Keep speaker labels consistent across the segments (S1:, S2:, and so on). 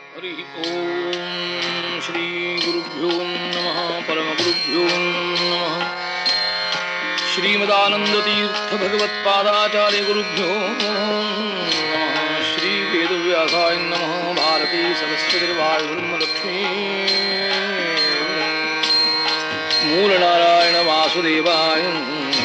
S1: ಹರಿ ಓಂ ಶ್ರೀ ಗುರುಭ್ಯೋ ನಮಃ ಪರಮಗುರುಭ್ಯೋ ನಮಃ ಶ್ರೀಮದಾನಂದತೀರ್ಥ ಭಗವತ್ಪಾದಾಚಾರ್ಯ ಗುರುಭ್ಯೋ ನಮಃ ಶ್ರೀ ವೇದವ್ಯಾಸಾಯ ನಮಃ ಭಾರತೀ ಸರಸ್ವತಿರ್ವಾಳ್ ಬ್ರಹ್ಮಲಕ್ಷ್ಮೀ ಮೂಲನಾರಾಯಣ ವಾಸುದೇವಾಯ ನಮಃ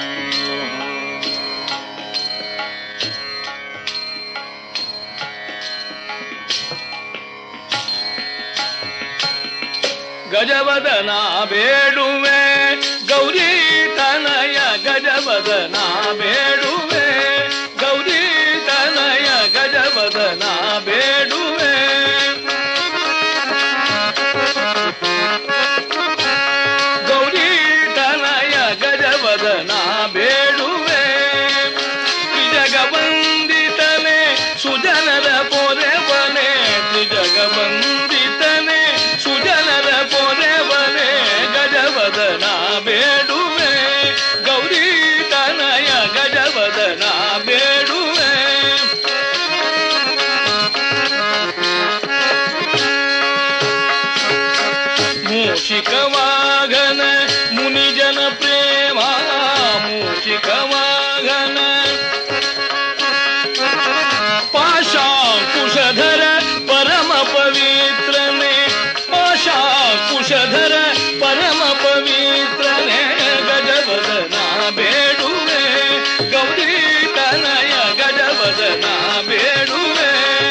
S1: ಗಜವದನ ಬೇಡುವೆ ಗೌರಿ ತನಯ ಗಜವದನ ಬೇಡುವೆ ಗೌರಿ ತನಯ ಗಜವದನ ಬೇಡುವೆ ಗೌರಿ ತನಯ ಗಜವದನ ಬೇಡುವೆ ತ್ರಿಜಗವಂದಿತನೆ ಸುಜನರ ಪೊರೆವನೆ ತ್ರಿಜಗವಂದಿತನೆ ಸುಜನರ ಪೊರೆವನೆ ಗಜವದನ ಬೇಡುವೆ ಗೌರಿ ತನಯ ಗಜವದನ ಬೇಡುವೆ ಮೂಷಿಕವಾಗನ ಮುನಿಜನ ಪ್ರೇಮ ಮೂಷಿಕವಾಗನ ಪಾಶಾಂಕುಶಧರ ಪರಮ ಪವಿತ್ರನೆ ಪಾಶಾಂಕುಶಧರ ಪರಮ ಪವಿತ್ರನೆ ಗಜವದನ ಬೇಡುವೆ ಗೌರಿ ತನಯ ಗಜವದನ ಬೇಡುವೆ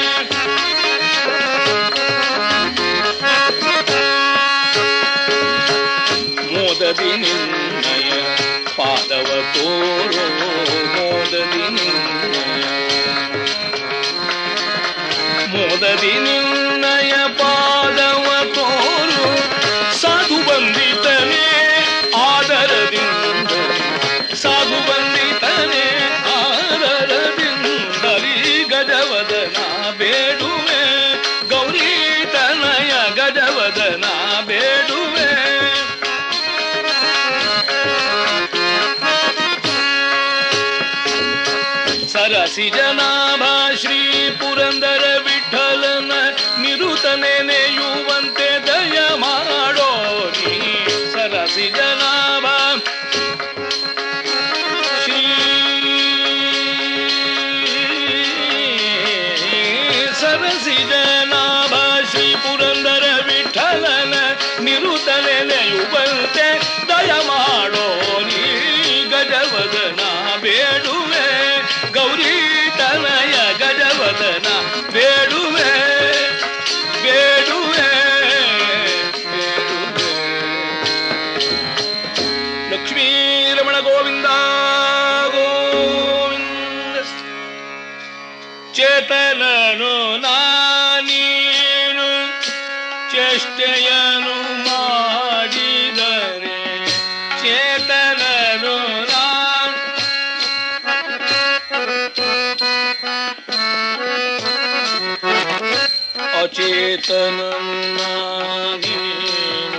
S1: ಮೋದದಿ ನಿನ್ನಯ ಪಾದವ ತೋರೋ ಮೋದದಿ ನಿನ್ನಯ ಮೋದದಿ ನಿನ್ನಯ ಪಾದವ ತೋರು ಸಾಧು ಬಂದಿತನೆ ಆದರದಿಂದ ಸಾಧು ಬಂದಿತನೆ ಆದರದಿಂದಲಿ ಗಜವದನ ಬೇಡುವೆ ಗೌರಿ ತನಯ ಗಜವದನ ಬೇಡುವೆ ಸರಸಿ ಜನಾಭ ಶ್ರೀ ಪುರಂದರ ವಿಠಲನ ನಿರುತನೆ ನೆಯುವಂತೆ ದಯ ಮಾಡೋ ನೀ ಸರಸಿ ಜನಾಭ ಶ್ರೀ ಸರಸಿ ಜನಾಭ ಶ್ರೀ ಪುರಂದರ ವಿಠಲನ ನಿರುತನೆ ನೆಯುವಂತೆ ದಯ ಮಾಡೋ ನೀ ಗಜವದನ ಬೇಡುವೆ ಗೌರಿ ತನಯ ಗಜವದನ ಬೇಡುವೆ ಬೇಡುವೆ ಬೇಡುವೆ ಲಕ್ಷ್ಮೀ ರಮಣ ಗೋವಿಂದ ಗೋವಿಂದ ಚೇತನನು ನಾನೀನು ಚೇಷ್ಟೆಯನು ಮಾಡಿದರೆ ಚೇತನನು ನಾನು ಅಚೇತನನ್ನಾಗೇನು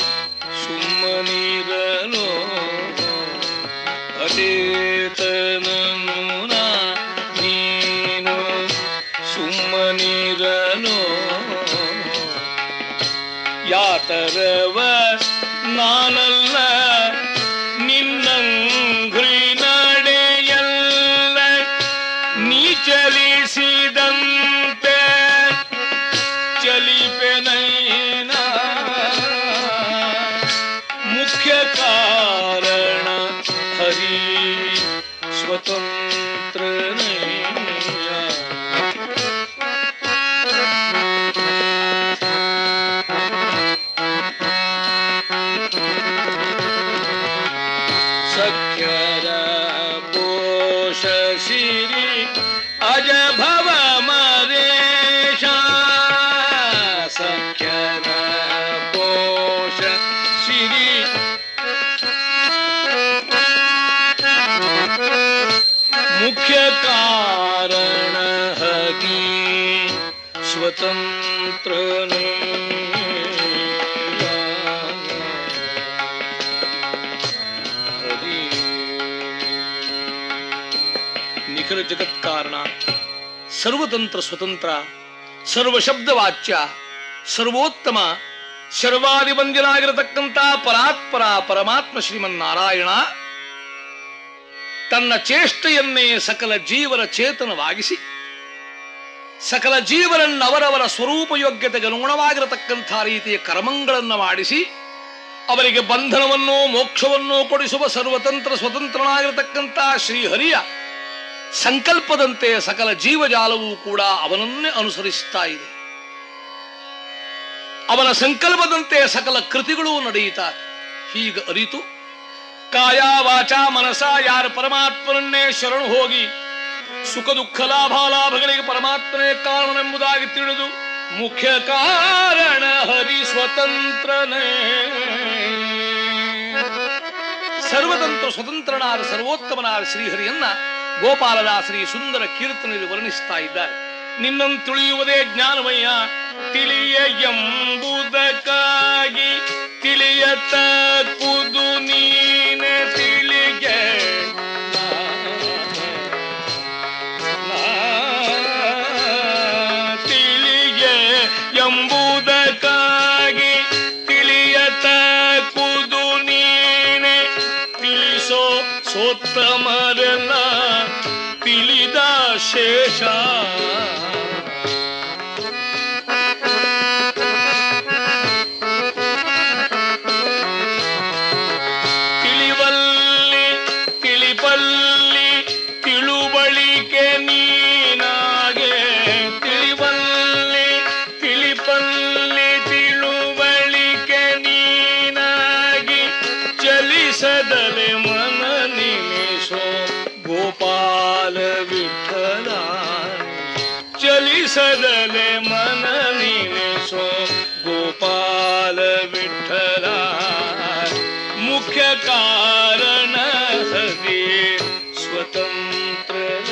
S1: ಸುಮ್ಮನಿರಲು ಅಚೇತನನು ನೀನು ಸುಮ್ಮನಿರಲು ಯಾತರವ ನಾನಲ್ಲ ನಿನ್ನಂಘ್ರಿ ನಡೆಯಲ್ಲ ನೀ ಚಲಿಸಿದಂತೆ ಚಲಿಪೆನೈನ ಮುಖ್ಯ ಕಾರಣ ಹರಿ ಸ್ವತಂತ್ರ ಸಖ್ಯರ ಪೋಷ ಸಿರಿ ಅಜ ಭವ ಮರೇಶ ಸಖ್ಯರ ಪೋಷ ಸಿರಿ ಮುಖ್ಯ ಕಾರಣ ಹಗಿ ಸ್ವತಂತ್ರ ನಿಖರ ಜಗತ್ ಕಾರಣ ಸರ್ವತಂತ್ರ ಸ್ವತಂತ್ರ
S2: ಸರ್ವಶಬ್ದ ವಾಚ್ಯ ಸರ್ವೋತ್ತಮ ಶರ್ವಾದಿ ಬಂದಿನಾಗಿರತಕ್ಕಂಥ ಪರಾತ್ಪರ ಪರಮಾತ್ಮ ಶ್ರೀಮನ್ನಾರಾಯಣ ತನ್ನ ಚೇಷ್ಟೆಯನ್ನೇ ಸಕಲ ಜೀವರ ಚೇತನವಾಗಿಸಿ ಸಕಲ ಜೀವರನ್ನವರವರ ಸ್ವರೂಪ ಯೋಗ್ಯತೆಗೆ ಅನುಗುಣವಾಗಿರತಕ್ಕಂಥ ರೀತಿಯ ಕರ್ಮಗಳನ್ನು ಮಾಡಿಸಿ ಅವರಿಗೆ ಬಂಧನವನ್ನೋ ಮೋಕ್ಷವನ್ನೋ ಕೊಡಿಸುವ ಸರ್ವತಂತ್ರ ಸ್ವತಂತ್ರನಾಗಿರತಕ್ಕಂಥ ಶ್ರೀಹರಿಯ ಸಂಕಲ್ಪದಂತೆ ಸಕಲ ಜೀವಜಾಲವೂ ಕೂಡ ಅವನನ್ನೇ ಅನುಸರಿಸ್ತಾ ಇದೆ ಅವನ ಸಂಕಲ್ಪದಂತೆ ಸಕಲ ಕೃತಿಗಳು ನಡೆಯುತ್ತಾ ಹೀಗೆ ಅರಿತು ಕಾಯ ವಾಚ ಮನಸ ಯಾರು ಪರಮಾತ್ಮನನ್ನೇ ಶರಣು ಹೋಗಿ ಸುಖ ದುಃಖ ಲಾಭಾಲಾಭಗಳಿಗೆ ಪರಮಾತ್ಮನೇ ಕಾರಣನೆಂಬುದಾಗಿ ತಿಳಿದು ಮುಖ್ಯ ಕಾರಣ ಹರಿ ಸ್ವತಂತ್ರನೇ ಸರ್ವತಂತ್ರ ಸ್ವತಂತ್ರನಾದ ಸರ್ವೋತ್ತಮನಾದ ಶ್ರೀಹರಿಯನ್ನ ಗೋಪಾಲದಾಸರಿ ಸುಂದರ ಕೀರ್ತನೆಯಲ್ಲಿ ವರ್ಣಿಸ್ತಾ ಇದ್ದಾರೆ ನಿನ್ನನ್ನು ತಿಳಿಯುವುದೇ ಜ್ಞಾನಮಯ್ಯ ತಿಳಿಯ ಎಂಬುದಕ್ಕಾಗಿ ತಿಳಿಯತ ಕುದು ನೀನೆ ತಿಳಿಗೆ ತಿಳಿಗೆ ಎಂಬುದಕ್ಕಾಗಿ ತಿಳಿಯತ ಕುದು ನೀನೆ ತಿಳಿಸೋ ಸೋತ್ತಮರೆಲ್ಲ ತಿಳಿದ ಶೇಷ ತಿಳಿವಲ್ಲಿ ತಿಳಿಪಲ್ಲಿ ತಿಳುವಳಿಕೆ ನೀನಾಗೆ ತಿಳಿವಲ್ಲಿ ತಿಳಿಪಲ್ಲಿ ತಿಳುವಳಿಕೆ ನೀನಾಗಿ ಚಲಿಸದಲೆ ಮನ ನಿಮಿಷೋ ಗೋಪಾಲ ವಿಠಲ ಚಲಿಸದಲೆ ಮನ ನಿಮಿಷೋ ಗೋಪಾಲ ವಿಠಲ ಮುಖ್ಯ ಕಾರಣ ಹರಿ ಸ್ವತಂತ್ರ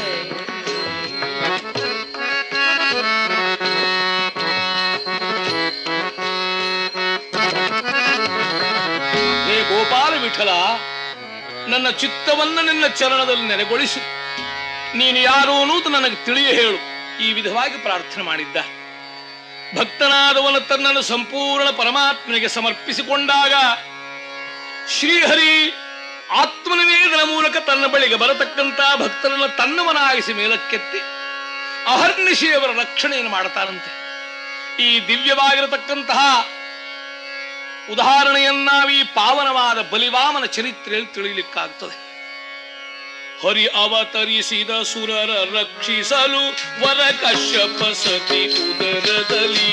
S2: ಹೇ ಗೋಪಾಲ ವಿಠಲ ನನ್ನ ಚಿತ್ತವನ್ನ ನಿನ್ನ ಚರಣದಲ್ಲಿ ನೆಲೆಗೊಳಿಸು ನೀನು ಯಾರು ಅನ್ನೋದು ನನಗೆ ತಿಳಿಯ ಹೇಳು ಈ ವಿಧವಾಗಿ ಪ್ರಾರ್ಥನೆ ಮಾಡಿದ್ದ ಭಕ್ತನಾದವನ ತನ್ನನ್ನು ಸಂಪೂರ್ಣ ಪರಮಾತ್ಮನಿಗೆ ಸಮರ್ಪಿಸಿಕೊಂಡಾಗ ಶ್ರೀಹರಿ ಆತ್ಮನಿವೇದನ ಮೂಲಕ ತನ್ನ ಬಳಿಗೆ ಬರತಕ್ಕಂತ ಭಕ್ತರನ್ನು ತನ್ನವನಾಗಿಸಿ ಮೇಲಕ್ಕೆತ್ತಿ ಅಹರ್ನಿಶಿಯವರ ರಕ್ಷಣೆಯನ್ನು ಮಾಡ್ತಾನಂತೆ ಈ ದಿವ್ಯವಾಗಿರತಕ್ಕಂತಹ ಉದಾಹರಣೆಯನ್ನಾವಿ ಪಾವನವಾದ ಬಲಿವಾಮನ ಚರಿತ್ರೆಯಲ್ಲಿ ತಿಳಿಯಲಿಕ್ಕಾಗ್ತದೆ ಹರಿ ಅವತರಿಸಿದ ಸುರರ ರಕ್ಷಿಸಲು ವರ ಕಶ್ಯಪ ಸತಿ ಉದರದಲ್ಲಿ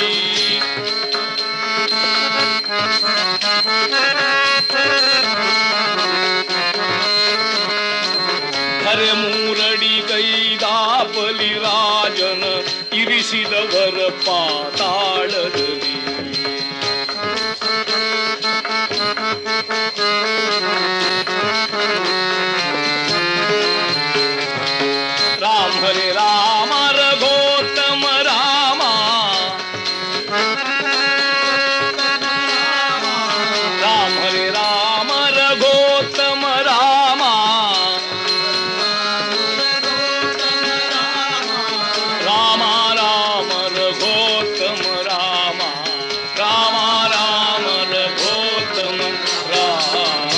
S2: ಹರೆ ಮೂರಡಿ ಕೈದಾಪಲಿ ರಾಜನ ಇರಿಸಿದವರ ಪಾತಾಳದಲ್ಲಿ ರಾಮ ಹರೆ ರಾಮ ರಘೋತ್ತಮ ರಾಮ ರಾಮ ಹರೆ ರಾಮ ರಘೋತ್ತಮ ರಾಮ ರಾಮ ರಾಮ ರಘೋತ್ತಮ ರಾಮ ರಾಮ ರಾಮ ರಘೋತ್ತಮ ರಾಮ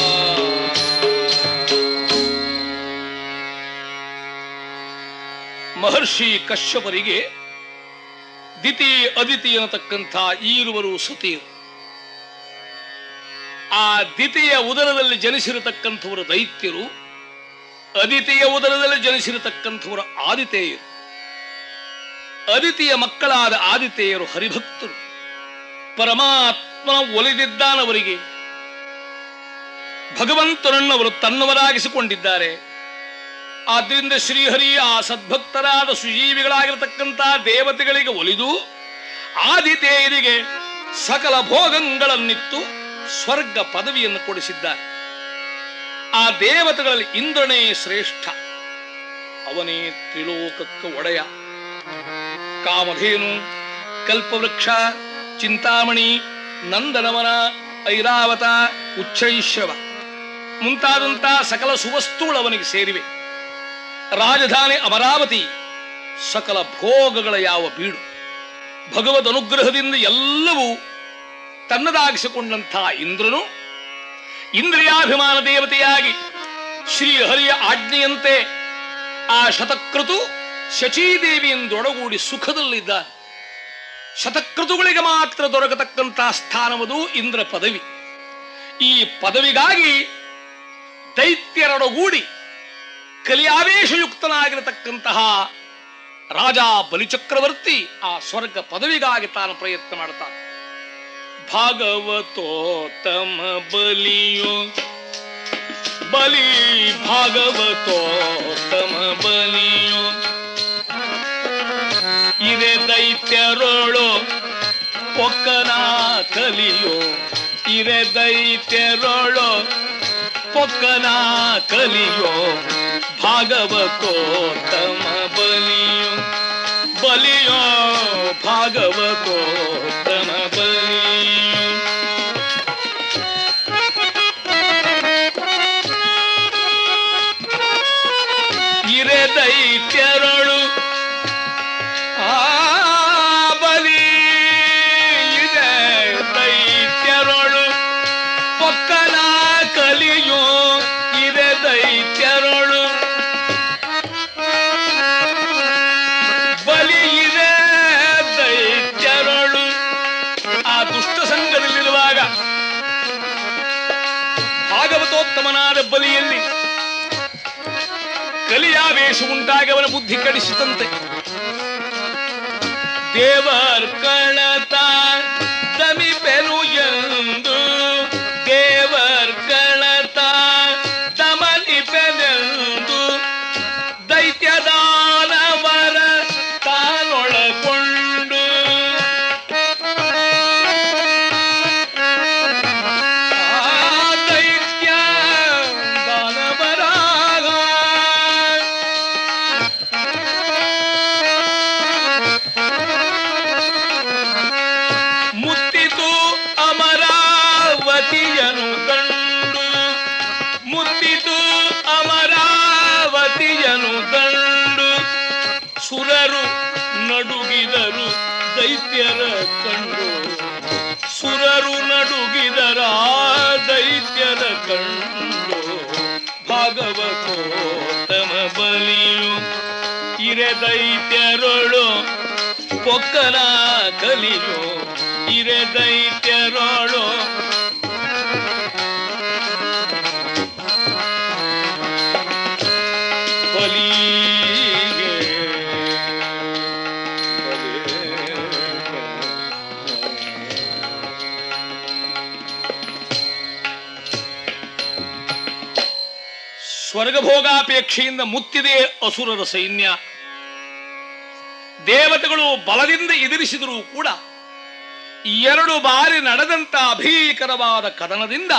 S2: ಮಹರ್ಷಿ ಕಶ್ಯಪರಿಗೆ ದಿತಿ ಅದಿತಿ ಅನ್ನತಕ್ಕಂಥ ಈರುವರು ಸತಿಯರು ಆ ದಿತಿಯ ಉದರದಲ್ಲಿ ಜನಿಸಿರತಕ್ಕಂಥವರು ದೈತ್ಯರು ಅದಿತಿಯ ಉದರದಲ್ಲಿ ಜನಿಸಿರತಕ್ಕಂಥವರು ಆದಿತೇಯರು ಅದಿತಿಯ ಮಕ್ಕಳಾದ ಆದಿತೇಯರು ಹರಿಭಕ್ತರು ಪರಮಾತ್ಮನ ಒಲಿದಿದ್ದಾನವರಿಗೆ ಭಗವಂತನನ್ನು ಅವರು ತನ್ನವರಾಗಿಸಿಕೊಂಡಿದ್ದಾರೆ ಆದ್ದರಿಂದ ಶ್ರೀಹರಿ ಆ ಸದ್ಭಕ್ತರಾದ ಸುಜೀವಿಗಳಾಗಿರತಕ್ಕಂಥ ದೇವತೆಗಳಿಗೆ ಒಲಿದು ಆದಿತೇಯರಿಗೆ ಸಕಲ ಭೋಗಗಳನ್ನಿತ್ತು ಸ್ವರ್ಗ ಪದವಿಯನ್ನು ಕೊಡಿಸಿದ್ದಾರೆ ಆ ದೇವತೆಗಳಲ್ಲಿ ಇಂದ್ರನೇ ಶ್ರೇಷ್ಠ ಅವನೇ ತ್ರಿಲೋಕಕ್ಕೆ ಒಡೆಯ ಕಾಮಧೇನು ಕಲ್ಪವೃಕ್ಷ ಚಿಂತಾಮಣಿ ನಂದನವನ ಐರಾವತ ಉಚ್ಚೈಶ್ಯವ ಮುಂತಾದಂಥ ಸಕಲ ಸುವಸ್ತುಗಳು ಅವನಿಗೆ ಸೇರಿವೆ ರಾಜಧಾನಿ ಅಮರಾವತಿ ಸಕಲ ಭೋಗಗಳ ಯಾವ ಬೀಡು ಭಗವದ್ ಅನುಗ್ರಹದಿಂದ ಎಲ್ಲವೂ ತನ್ನದಾಗಿಸಿಕೊಂಡಂಥ ಇಂದ್ರನು ಇಂದ್ರಿಯಾಭಿಮಾನ ದೇವತೆಯಾಗಿ ಶ್ರೀಹರಿಯ ಆಜ್ಞೆಯಂತೆ ಆ ಶತಕೃತು ಶಚೀದೇವಿಯಿಂದೊಡಗೂಡಿ ಸುಖದಲ್ಲಿದ್ದ ಶತಕೃತುಗಳಿಗೆ ಮಾತ್ರ ದೊರಕತಕ್ಕಂತಹ ಸ್ಥಾನವದು ಇಂದ್ರ ಪದವಿ ಈ ಪದವಿಗಾಗಿ ದೈತ್ಯರೊಡಗೂಡಿ ಕಲಿಯಾವೇಶಯುಕ್ತನಾಗಿರತಕ್ಕಂತಹ ರಾಜ ಬಲಿಚಕ್ರವರ್ತಿ ಆ ಸ್ವರ್ಗ ಪದವಿಗಾಗಿ ತಾನು ಪ್ರಯತ್ನ ಮಾಡ್ತಾನೆ ಭಾಗವತೋತ್ತಮ ಬಲಿಯೋ ಬಲಿ ಭಾಗವತೋತ್ತಮ ಬಲಿಯೋ ಇರೆ ದೈತ್ಯರೋಳು ಪೊಕ್ಕನ ಕಲಿಯೋ ಇರೆ ದೈತ್ಯರೋಳು ಪೊಕ್ಕನ ಕಲಿಯೋ ಭಾಗವತೋತ್ತಮ ಬಲಿಯೋ ಬಲಿಯೋ ಭಾಗವತೋತ್ತಮ ಬಲಿಯೋ ಇರೆ ದೈತ್ಯರಳು ಆ ಬಲಿ ಇದೆ ದೈತ್ಯರಳು ಪೊಕ್ಕನ ಕಲಿಯೋ ಇದೆ ದೈತ್ಯರಳು ಬಲಿ ಇದೆ ದೈತ್ಯರಳು ಆ ದುಷ್ಟ ಸಂಘದಲ್ಲಿರುವಾಗ ಭಾಗವತೋತ್ತಮನಾದ ಬಲಿಯಲ್ಲಿ ಕಲಿಯಾವೇಶ ಉಂಟಾಗಿ ಅವನ ಬುದ್ಧಿ ಕಡಿಸಿತಂತೆ ದೇವರ್ ಕಣತ ದಮಿಪೆನು ಎಂದು ದೇವರ್ ಕಣತ ದಮನಿಪೆನೆಂದು ದೈತ್ಯದಾನವರ ತಾನೊಳಕೊಂಡು ಆ ದೈತ್ಯ ದಾನವರಾಗ ಮುತ್ತಿತು ಅಮರಾವತಿಯನು ಕಂಡು ಮುತ್ತಿತು ಅಮರಾವತಿಯನು ಕಂಡು ಸುರರು ನಡುಗಿದರು ದೈತ್ಯರ ಕಂಡು ಸುರರು ನಡುಗಿದರ ದೈತ್ಯರ ಕಂಡು ಭಾಗವತೋತ್ತಮ ಬಲಿಯು ಇರೆ ದೈತ್ಯರೊಳು ಪೊಕ್ಕನ ಕಲಿಯೋ ಇರೆ ದೈತ್ಯರೊಳು ಬಲಿಗೆ ಸ್ವರ್ಗಭೋಗಾಪೇಕ್ಷೆಯಿಂದ ಮುತ್ತಿದೆ ಅಸುರರ ಸೈನ್ಯ ದೇವತೆಗಳು ಬಲದಿಂದ ಎದುರಿಸಿದರೂ ಕೂಡ ಎರಡು ಬಾರಿ ನಡೆದಂತ ಅಭೀಕರವಾದ ಕದನದಿಂದ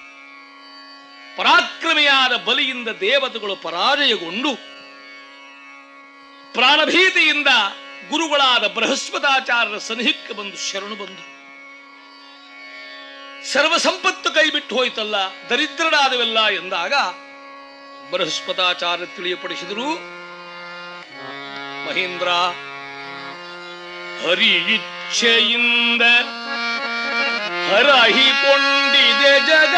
S2: ಪರಾಕ್ರಮಿಯಾದ ಬಲಿಯಿಂದ ದೇವತೆಗಳು ಪರಾಜಯಗೊಂಡು ಪ್ರಾಣಭೀತಿಯಿಂದ ಗುರುಗಳಾದ ಬೃಹಸ್ಪತಾಚಾರ್ಯರ ಸನಿಹಕ್ಕೆ ಬಂದು ಶರಣು ಬಂದು ಸರ್ವ ಸಂಪತ್ತು ಕೈಬಿಟ್ಟು ಹೋಯ್ತಲ್ಲ ದರಿದ್ರರಾದವೆಲ್ಲ ಎಂದಾಗ ಬೃಹಸ್ಪತಾಚಾರ್ಯ ತಿಳಿಯಪಡಿಸಿದರು ಮಹೇಂದ್ರ ಹರಿ ಇಚ್ಛೆಯಿಂದ ಹರಹಿಕೊಂಡಿದೆ ಜಗ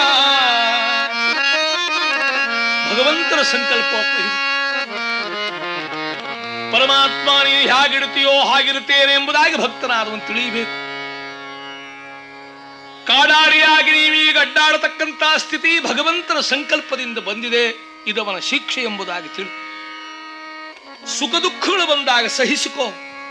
S2: ಭಗವಂತನ ಸಂಕಲ್ಪ ಇದು. ಪರಮಾತ್ಮ ನೀನು ಹೇಗಿಡುತ್ತೀಯೋ ಹಾಗಿರುತ್ತೇನೆ ಎಂಬುದಾಗಿ ಭಕ್ತನಾದವನು ತಿಳಿಯಬೇಕು ಕಾಡಾಡಿಯಾಗಿ ನೀವೀಗ ಅಡ್ಡಾಡತಕ್ಕಂತ ಸ್ಥಿತಿ ಭಗವಂತನ ಸಂಕಲ್ಪದಿಂದ ಬಂದಿದೆ ಇದವನ ಶಿಕ್ಷೆ ಎಂಬುದಾಗಿ ತಿಳಿ ಸುಖ ದುಃಖಗಳು ಬಂದಾಗ ಸಹಿಸಿಕೋ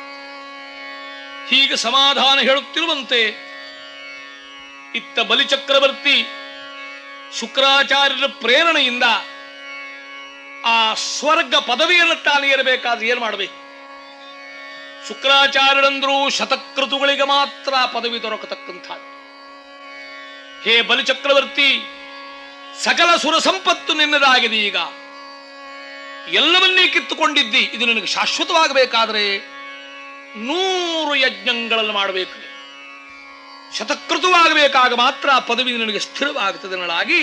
S2: ಹೀಗೆ ಸಮಾಧಾನ ಹೇಳುತ್ತಿರುವಂತೆ ಇತ್ತ ಬಲಿಚಕ್ರವರ್ತಿ ಶುಕ್ರಾಚಾರ್ಯರ ಪ್ರೇರಣೆಯಿಂದ ಆ ಸ್ವರ್ಗ ಪದವಿಯನ್ನು ತಾನು ಏರಬೇಕಾದ್ರೆ ಏನ್ ಮಾಡಬೇಕು ಶುಕ್ರಾಚಾರ್ಯರಂದ್ರು ಶತಕೃತುಗಳಿಗೆ ಮಾತ್ರ ಆ ಪದವಿ ದೊರಕತಕ್ಕಂಥ ಹೇ ಬಲಿಚಕ್ರವರ್ತಿ ಸಕಲ ಸುರ ಸಂಪತ್ತು ನಿನ್ನದಾಗಿದೆ ಈಗ ಎಲ್ಲವನ್ನೇ ಕಿತ್ತುಕೊಂಡಿದ್ದಿ ಇದು ನಿನಗೆ ಶಾಶ್ವತವಾಗಬೇಕಾದ್ರೆ ನೂರು ಯಜ್ಞಗಳನ್ನು ಮಾಡಬೇಕು ಶತಕೃತವಾಗಬೇಕಾಗ ಮಾತ್ರ ಆ ಪದವಿ ನಿನಗೆ ಸ್ಥಿರವಾಗುತ್ತದೆ ನಳಾಗಿ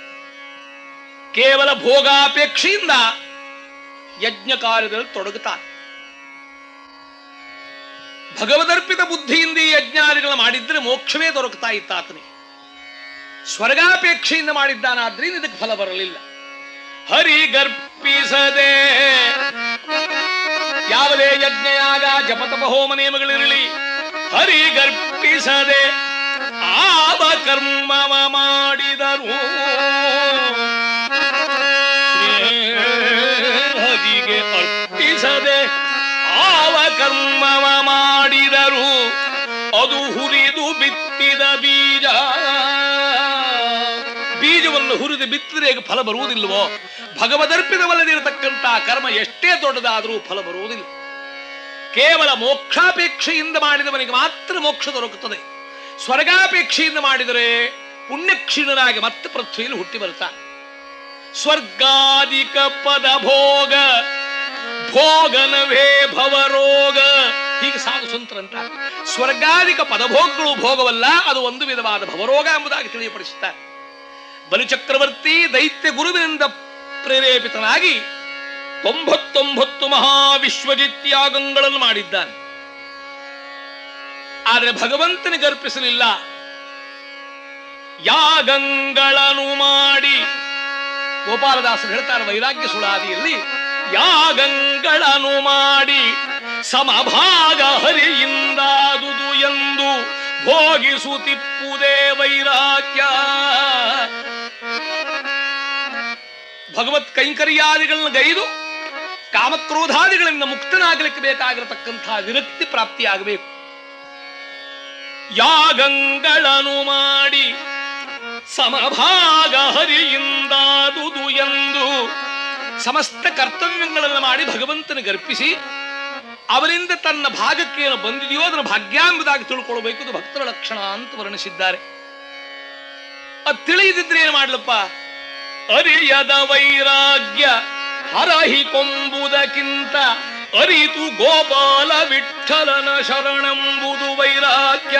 S2: ಕೇವಲ ಭೋಗಾಪೇಕ್ಷೆಯಿಂದ ಯಜ್ಞ ಕಾರ್ಯದಲ್ಲಿ ತೊಡಗುತ್ತಾನೆ ಭಗವದರ್ಪಿತ ಬುದ್ಧಿಯಿಂದ ಈ ಯಜ್ಞಾದಿಗಳು ಮಾಡಿದ್ರೆ ಮೋಕ್ಷವೇ ದೊರಕ್ತಾ ಇತ್ತ ಆತನಿಗೆ ಸ್ವರ್ಗಾಪೇಕ್ಷೆಯಿಂದ ಮಾಡಿದ್ದಾನಾದ್ರಿಂದ ಇದಕ್ಕೆ ಫಲ ಬರಲಿಲ್ಲ ಹರಿ ಗರ್ಪಿಸದೆ ಯಾವುದೇ ಯಜ್ಞಯಾಗ ಜಪತಪ ಹೋಮ ನೇಮಗಳಿರಲಿ ಹರಿ ಗರ್ಪಿಸದೆ ಆವ ಕರ್ಮವ ಮಾಡಿದರು ಹರಿಗೆ ಅರ್ಪಿಸದೆ ಆವ ಕರ್ಮವ ಮಾಡಿದರು ಅದು ಹುರಿದು ಬಿತ್ತಿದ ಬೀಜ ಬೀಜವನ್ನು ಹುರಿದು ಬಿತ್ತಿದ್ರೆ ಈಗ ಫಲ ಬರುವುದಿಲ್ಲವೋ ಭಗವದರ್ಪಿತವಲ್ಲದಿರತಕ್ಕಂಥ ಕರ್ಮ ಎಷ್ಟೇ ದೊಡ್ಡದಾದರೂ ಫಲ ಬರುವುದಿಲ್ಲ ಕೇವಲ ಮೋಕ್ಷಾಪೇಕ್ಷೆಯಿಂದ ಮಾಡಿದವನಿಗೆ ಮಾತ್ರ ಮೋಕ್ಷ ದೊರಕುತ್ತದೆ ಸ್ವರ್ಗಾಪೇಕ್ಷೆಯಿಂದ ಮಾಡಿದರೆ ಪುಣ್ಯಕ್ಷೀಣನಾಗಿ ಮತ್ತೆ ಪೃಥ್ವಿಯಲ್ಲಿ ಹುಟ್ಟಿ ಬರ್ತಾನೆ ಸ್ವರ್ಗಾದಿಕ ಪದ ಭೋಗ ಭೋಗನವೇ ಭವರೋಗ ಹೀಗೆ ಸಾಧು ಸಂತರಂತ ಸ್ವರ್ಗಾದಿಕ ಪದಭೋಗಗಳು ಭೋಗವಲ್ಲ ಅದು ಒಂದು ವಿಧವಾದ ಭವರೋಗ ಎಂಬುದಾಗಿ ತಿಳಿಯಪಡಿಸುತ್ತಾರೆ ಬಲಿಚಕ್ರವರ್ತಿ ದೈತ್ಯ ಗುರುವಿನಿಂದ ಪ್ರೇರೇಪಿತನಾಗಿ ತೊಂಬತ್ತೊಂಬತ್ತು ಮಹಾವಿಶ್ವಜಿತ್ ಯಾಗಗಳನ್ನು ಮಾಡಿದ್ದಾನೆ ಆದರೆ ಭಗವಂತನಿಗೆ ಅರ್ಪಿಸಲಿಲ್ಲ ಯಾಗಗಳನ್ನು ಮಾಡಿ ಗೋಪಾಲದಾಸರು ಹೇಳ್ತಾರೆ ವೈರಾಗ್ಯ ಸುಳಾದಿಯಲ್ಲಿ ಯಾಗಗಳನ್ನು ಮಾಡಿ ಸಮಭಾಗ ಹರಿಯಿಂದಾದುದು ಎಂದು ಭೋಗಿಸುತ್ತಿಪ್ಪುದೇ ವೈರಾಗ್ಯ ಭಗವತ್ ಕೈಂಕರ್ಯಾದಿಗಳನ್ನ ಗೈದು ಕಾಮಕ್ರೋಧಾದಿಗಳಿಂದ ಮುಕ್ತನಾಗಲಿಕ್ಕೆ ಬೇಕಾಗಿರತಕ್ಕಂಥ ವಿರಕ್ತಿ ಪ್ರಾಪ್ತಿಯಾಗಬೇಕು ಯಾಗಗಳನ್ನು ಮಾಡಿ ಸಮಭಾಗ ಹರಿಯಿಂದಾದುದು ಎಂದು ಸಮಸ್ತ ಕರ್ತವ್ಯಗಳನ್ನು ಮಾಡಿ ಭಗವಂತನಿಗೆ ಅರ್ಪಿಸಿ ಅವರಿಂದ ತನ್ನ ಭಾಗಕ್ಕೆ ಏನು ಬಂದಿದೆಯೋ ಅದನ್ನು ಭಾಗ್ಯಾಂಬುದಾಗಿ ತಿಳ್ಕೊಳ್ಬೇಕು ಅದು ಭಕ್ತರ ಲಕ್ಷಣ ಅಂತ ವರ್ಣಿಸಿದ್ದಾರೆ ಅದು ತಿಳಿಯದಿದ್ರೆ ಏನು ಮಾಡ್ಲಪ್ಪ ಅರಿಯದ ವೈರಾಗ್ಯ ಹರಹಿ ಕೊಂಬುದಕ್ಕಿಂತ ಅರಿತು ಗೋಪಾಲ ವಿಠಲನ ಶರಣೆಂಬುದು ವೈರಾಗ್ಯ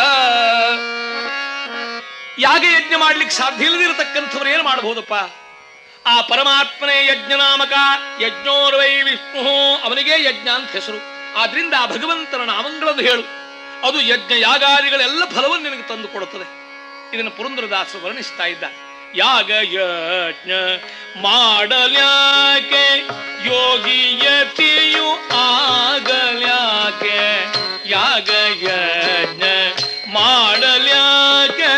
S2: ಯಾಗ ಯಜ್ಞ ಮಾಡ್ಲಿಕ್ಕೆ ಸಾಧ್ಯ ಇಲ್ಲದಿರತಕ್ಕಂಥವ್ರು ಏನು ಮಾಡಬಹುದಪ್ಪ ಆ ಪರಮಾತ್ಮನೇ ಯಜ್ಞನಾಮಕ ಯಜ್ಞೋರ್ವೈ ವಿಷ್ಣು ಅವನಿಗೆ ಯಜ್ಞ ಅಂತ ಹೆಸರು ಆದ್ರಿಂದ ಆ ಭಗವಂತನ ನಾಮಗಳನ್ನು ಹೇಳು ಅದು ಯಜ್ಞ ಯಾಗಾದಿಗಳೆಲ್ಲ ಫಲವನ್ನು ನಿನಗೆ ತಂದು ಕೊಡುತ್ತದೆ ಇದನ್ನು ಪುರಂದರದಾಸರು ವರ್ಣಿಸ್ತಾ ಇದ್ದ ಯಾಗ ಯಜ್ಞ ಮಾಡಲ್ಯಾಕೆ ಯೋಗಿಯತಿಯು ಆಗಲ್ಯಾಕೆ ಯಾಗ ಯಜ್ಞ ಮಾಡಲ್ಯಾಕೆ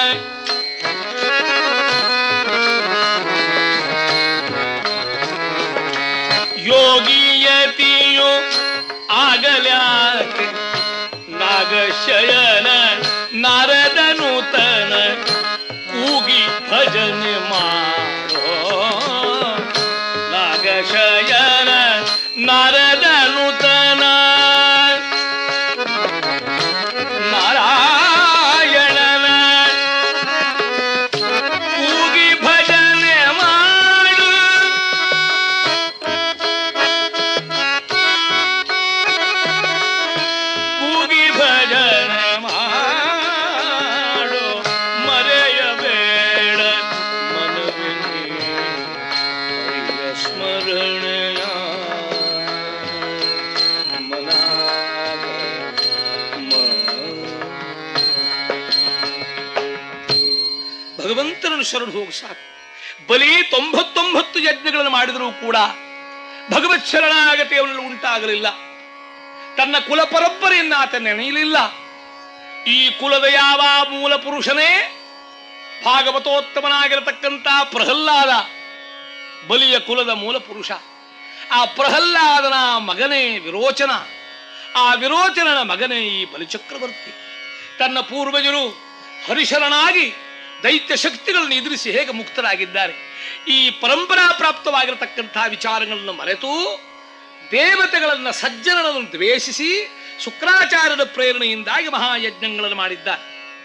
S2: ಯೋಗಿಯತಿಯು ಆಗಲ್ಯಾಕೆ ನಾಗಶಯನ ನಾರದನೂತನ ಕೂಗಿ ಭಜನೆ ಮಾಡೋ ನಾಗಶಯನ ನಾರದನೂತನ ನಾರಾಯಣನ ಕೂಗಿ ಭಜನೆ ಮಾಡು ಕೂಗಿ ಭಜನೆ ಮಾಡು ಮರೆಯಬೇಡ ಮನವಿನಿ ಹರಿಯ ಸ್ಮರಣೆಯ ಮನಾಗ ಭಗವಂತನನ್ನು ಶರಣು ಹೋಗು ಸಾಕು ಬಲಿ ತೊಂಬತ್ತೊಂಬತ್ತು ಯಜ್ಞಗಳನ್ನು ಮಾಡಿದರೂ ಕೂಡ ಭಗವತ್ ಶರಣಾಗತಿ ಅವನಲ್ಲಿ ಉಂಟಾಗಲಿಲ್ಲ ತನ್ನ ಕುಲ ಪರಂಪರೆಯನ್ನು ಆತ ನೆನೆಯಲಿಲ್ಲ ಈ ಕುಲದ ಯಾವ ಮೂಲ ಪುರುಷನೇ ಭಾಗವತೋತ್ತಮನಾಗಿರತಕ್ಕಂಥ ಪ್ರಹ್ಲಾದ ಬಲಿಯ ಕುಲದ ಮೂಲ ಪುರುಷ ಆ ಪ್ರಹ್ಲಾದನ ಮಗನೇ ವಿರೋಚನ ಆ ವಿರೋಚನನ ಮಗನೇ ಈ ಬಲಿಚಕ್ರವರ್ತಿ ತನ್ನ ಪೂರ್ವಜರು ಹರಿಶರಣಾಗಿ ದೈತ್ಯ ಶಕ್ತಿಗಳನ್ನು ಎದುರಿಸಿ ಹೇಗೆ ಮುಕ್ತರಾಗಿದ್ದಾರೆ ಈ ಪರಂಪರಾ ಪ್ರಾಪ್ತವಾಗಿರತಕ್ಕಂತಹ ವಿಚಾರಗಳನ್ನು ಮರೆತು ದೇವತೆಗಳನ್ನ ಸಜ್ಜನರನ್ನು ದ್ವೇಷಿಸಿ ಶುಕ್ರಾಚಾರ್ಯರ ಪ್ರೇರಣೆಯಿಂದಾಗಿ ಮಹಾಯಜ್ಞಗಳನ್ನು ಮಾಡಿದ್ದಾರೆ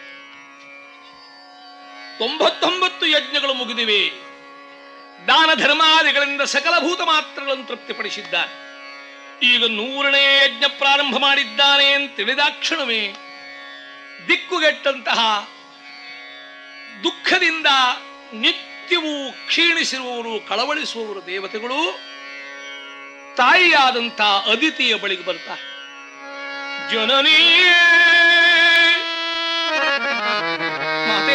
S2: ತೊಂಬತ್ತೊಂಬತ್ತು ಯಜ್ಞಗಳು ಮುಗಿದಿವೆ ದಾನ ಧರ್ಮಾದಿಗಳಿಂದ ಸಕಲ ಭೂತ ಮಾತ್ರಗಳನ್ನು ತೃಪ್ತಿಪಡಿಸಿದ್ದಾರೆ ಈಗ ನೂರನೇ ಯಜ್ಞ ಪ್ರಾರಂಭ ಮಾಡಿದ್ದಾನೆ ಅಂತ ತಿಳಿದಾಕ್ಷಣವೇ ದಿಕ್ಕುಗೆಟ್ಟಂತಹ ದುಃಖದಿಂದ ನಿತ್ಯವೂ ಕ್ಷೀಣಿಸಿರುವವರು ಕಳವಳಿಸುವವರು ದೇವತೆಗಳು ತಾಯಿಯಾದಂತಹ ಅದಿತಿಯ ಬಳಿಗೆ ಬರ್ತಾರೆ ಜನನೀ ಮಾತೆ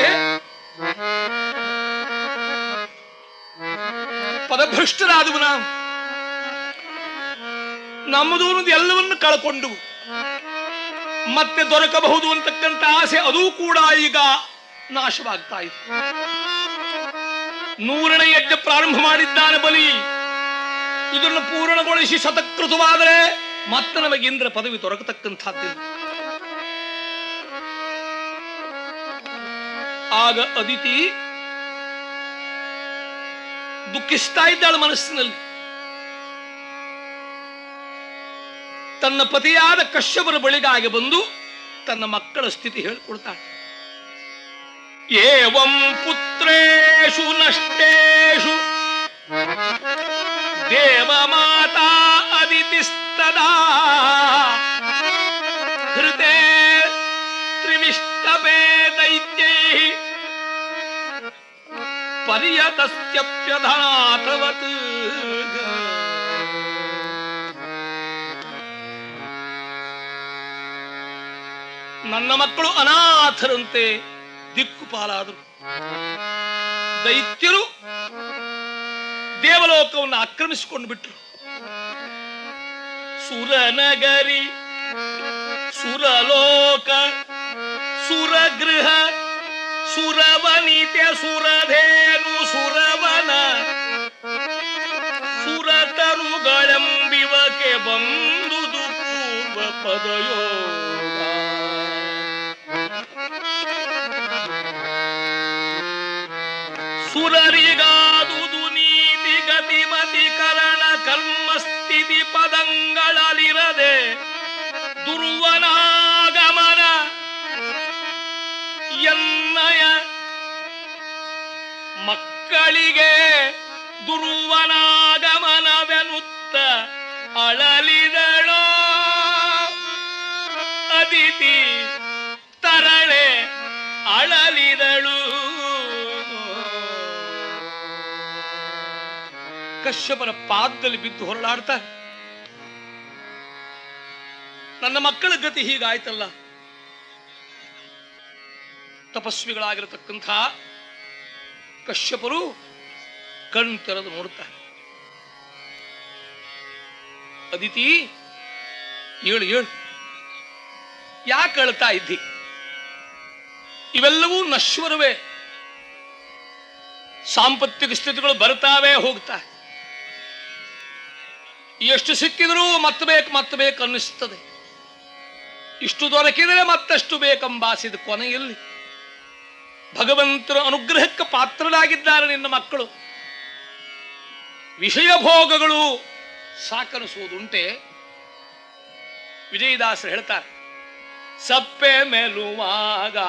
S2: ಪದಭ್ರಷ್ಟರಾದವು ನಾವು ನಮ್ಮದು ಅನ್ನೋದು ಎಲ್ಲವನ್ನು ಕಳ್ಕೊಂಡು ಮತ್ತೆ ದೊರಕಬಹುದು ಅಂತಕ್ಕಂಥ ಆಸೆ ಅದೂ ಕೂಡ ಈಗ ನಾಶವಾಗ್ತಾ ಇದೆ ನೂರನೇ ಯಜ್ಞ ಪ್ರಾರಂಭ ಮಾಡಿದ್ದಾನೆ ಬಲಿ ಇದನ್ನು ಪೂರ್ಣಗೊಳಿಸಿ ಶತಕೃತವಾದರೆ ಮತ್ತೆ ನಮಗೆ ಇಂದ್ರ ಪದವಿ ದೊರಕತಕ್ಕಂಥದ್ದಿಲ್ಲ ಆಗ ಅದಿತಿ ದುಃಖಿಸ್ತಾ ಇದ್ದಾಳೆ ಮನಸ್ಸಿನಲ್ಲಿ ತನ್ನ ಪತಿಯಾದ ಕಶ್ಯಪರ ಬಳಿಗಾಗಿ ಬಂದು ತನ್ನ ಮಕ್ಕಳ ಸ್ಥಿತಿ ಹೇಳಿಕೊಡ್ತಾಳೆ ಏವಂ ಪುತ್ರೇಶು ನಷ್ಟೇಶು ದೇವಮಾತಾ ಅದಿತಿಸ್ತದಾ ಹೃತೆ ತ್ರಿವಿಷ್ಟಪೇ ದೈತ್ಯೈ ಪರ್ಯತಸ್ತ್ಯಪ್ಯಧಾತವತ್ ನನ್ನ ಮಕ್ಕಳು ಅನಾಥರಂತೆ ದಿಕ್ಕುಪಾಲಾದರು ದೈತ್ಯರು ದೇವಲೋಕವನ್ನು ಆಕ್ರಮಿಸಿಕೊಂಡು ಬಿಟ್ರು ಸುರನಗರಿ ಸುರಲೋಕ ಸುರಗೃಹ ಸುರವನಿತೆ ಸುರಧೇನು ಸುರವನ ಸುರತರುಗಳೆಂಬಿವಕ್ಕೆ ಬಂದುದು ಪೂರ್ವ ಪದಯೋಗ ಸುರರಿಗಾದುದು ನೀತಿ ಗತಿಮತಿ ಕರಣ ಕರ್ಮಸ್ಥಿತಿ ಪದಂಗಳಲಿರದೆ ದುರ್ವನಾಗಮನ ಎನ್ನಯ ಮಕ್ಕಳಿಗೆ ದುರ್ವನಾಗಮನವೆನುತ್ತ ಅಳಲಿದಳೋ ಅದಿತಿ ತರಳೆ ಅಳಲಿದಳು ಕಶ್ಯಪನ ಪಾದದಲ್ಲಿ ಬಿದ್ದು ಹೊರಳಾಡ್ತಾರೆ ನನ್ನ ಮಕ್ಕಳ ಗತಿ ಹೀಗಾಯ್ತಲ್ಲ ತಪಸ್ವಿಗಳಾಗಿರತಕ್ಕಂಥ ಕಶ್ಯಪರು ಕಣ್ ತೆರೆದು ನೋಡುತ್ತಾರೆ ಅದಿತಿ ಏಳು ಏಳು ಯಾಕೆ ಅಳ್ತಾ ಇದ್ದಿ ಇವೆಲ್ಲವೂ ನಶ್ವರವೇ ಸಾಂಪತ್ತಿಕ ಸ್ಥಿತಿಗಳು ಬರ್ತಾವೆ ಹೋಗ್ತಾ ಎಷ್ಟು ಸಿಕ್ಕಿದರೂ ಮತ್ತೆ ಬೇಕು ಮತ್ತೆ ಬೇಕು ಅನ್ನಿಸ್ತದೆ ಇಷ್ಟು ದೊರಕಿದರೆ ಮತ್ತಷ್ಟು ಬೇಕೆಂಬಾಸಿದ ಕೊನೆಯಲ್ಲಿ ಭಗವಂತನ ಅನುಗ್ರಹಕ್ಕೆ ಪಾತ್ರರಾಗಿದ್ದಾರೆ ನಿನ್ನ ಮಕ್ಕಳು ವಿಷಯ ಭೋಗಗಳು ಸಾಕನಿಸುವುದುಂಟೆ ವಿಜಯದಾಸರು ಹೇಳ್ತಾರೆ ಸಪ್ಪೆ ಮೆಲುವಾಗ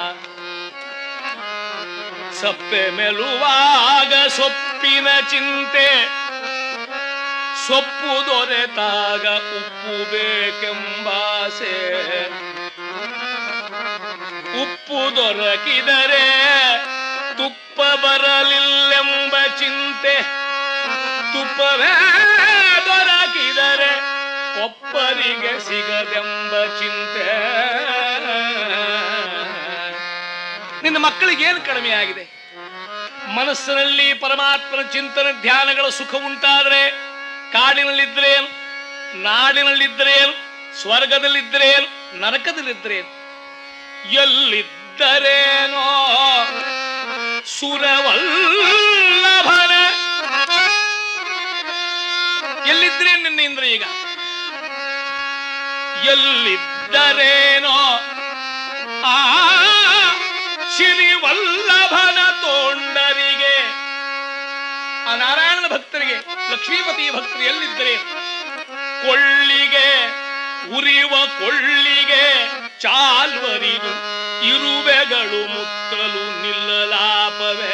S2: ಸಪ್ಪೆ ಮೆಲುವಾಗ ಸೊಪ್ಪಿನ ಚಿಂತೆ ಸೊಪ್ಪು ದೊರೆತಾಗ ಉಪ್ಪು ಬೇಕೆಂಬಾಸೆ ಉಪ್ಪು ದೊರಕಿದರೆ ತುಪ್ಪ ಬರಲಿಲ್ಲೆಂಬ ಚಿಂತೆ ತುಪ್ಪವೇ ದೊರಕಿದರೆ ಒಪ್ಪರಿಗೆ ಸಿಗದೆಂಬ ಚಿಂತೆ ನಿನ್ನ ಮಕ್ಕಳಿಗೆ ಏನು ಕಡಿಮೆ ಆಗಿದೆ ಮನಸ್ಸಿನಲ್ಲಿ ಪರಮಾತ್ಮನ ಚಿಂತನೆ ಧ್ಯಾನಗಳ ಸುಖ ಉಂಟಾದ್ರೆ ಕಾಡಿನಲ್ಲಿದ್ರೇನು ನಾಡಿನಲ್ಲಿದ್ದರೇನು ಸ್ವರ್ಗದಲ್ಲಿದ್ದರೇನು ನರಕದಲ್ಲಿದ್ದರೇನು ಎಲ್ಲಿದ್ದರೇನೋ ಸುರವಲ್ಲಭನ ಎಲ್ಲಿದ್ರೆ ನಿನ್ನ ಇಂದ್ರ ಈಗ ಎಲ್ಲಿದ್ದರೇನೋ ಆ ಶ್ರೀವಲ್ಲಭನ ತೋಂಡರಿಗೆ ಆ ನಾರಾಯಣನ ಭಕ್ತರಿಗೆ ಲಕ್ಷ್ಮೀಪತಿ ಭಕ್ತರು ಎಲ್ಲಿದ್ದರೆ ಕೊಳ್ಳಿಗೆ ಉರಿವ ಕೊಳ್ಳಿಗೆ ಚಾಲ್ವರಿದು ಇರುವೆಗಳು ಮುತ್ತಲು ನಿಲ್ಲಲಾಪವೇ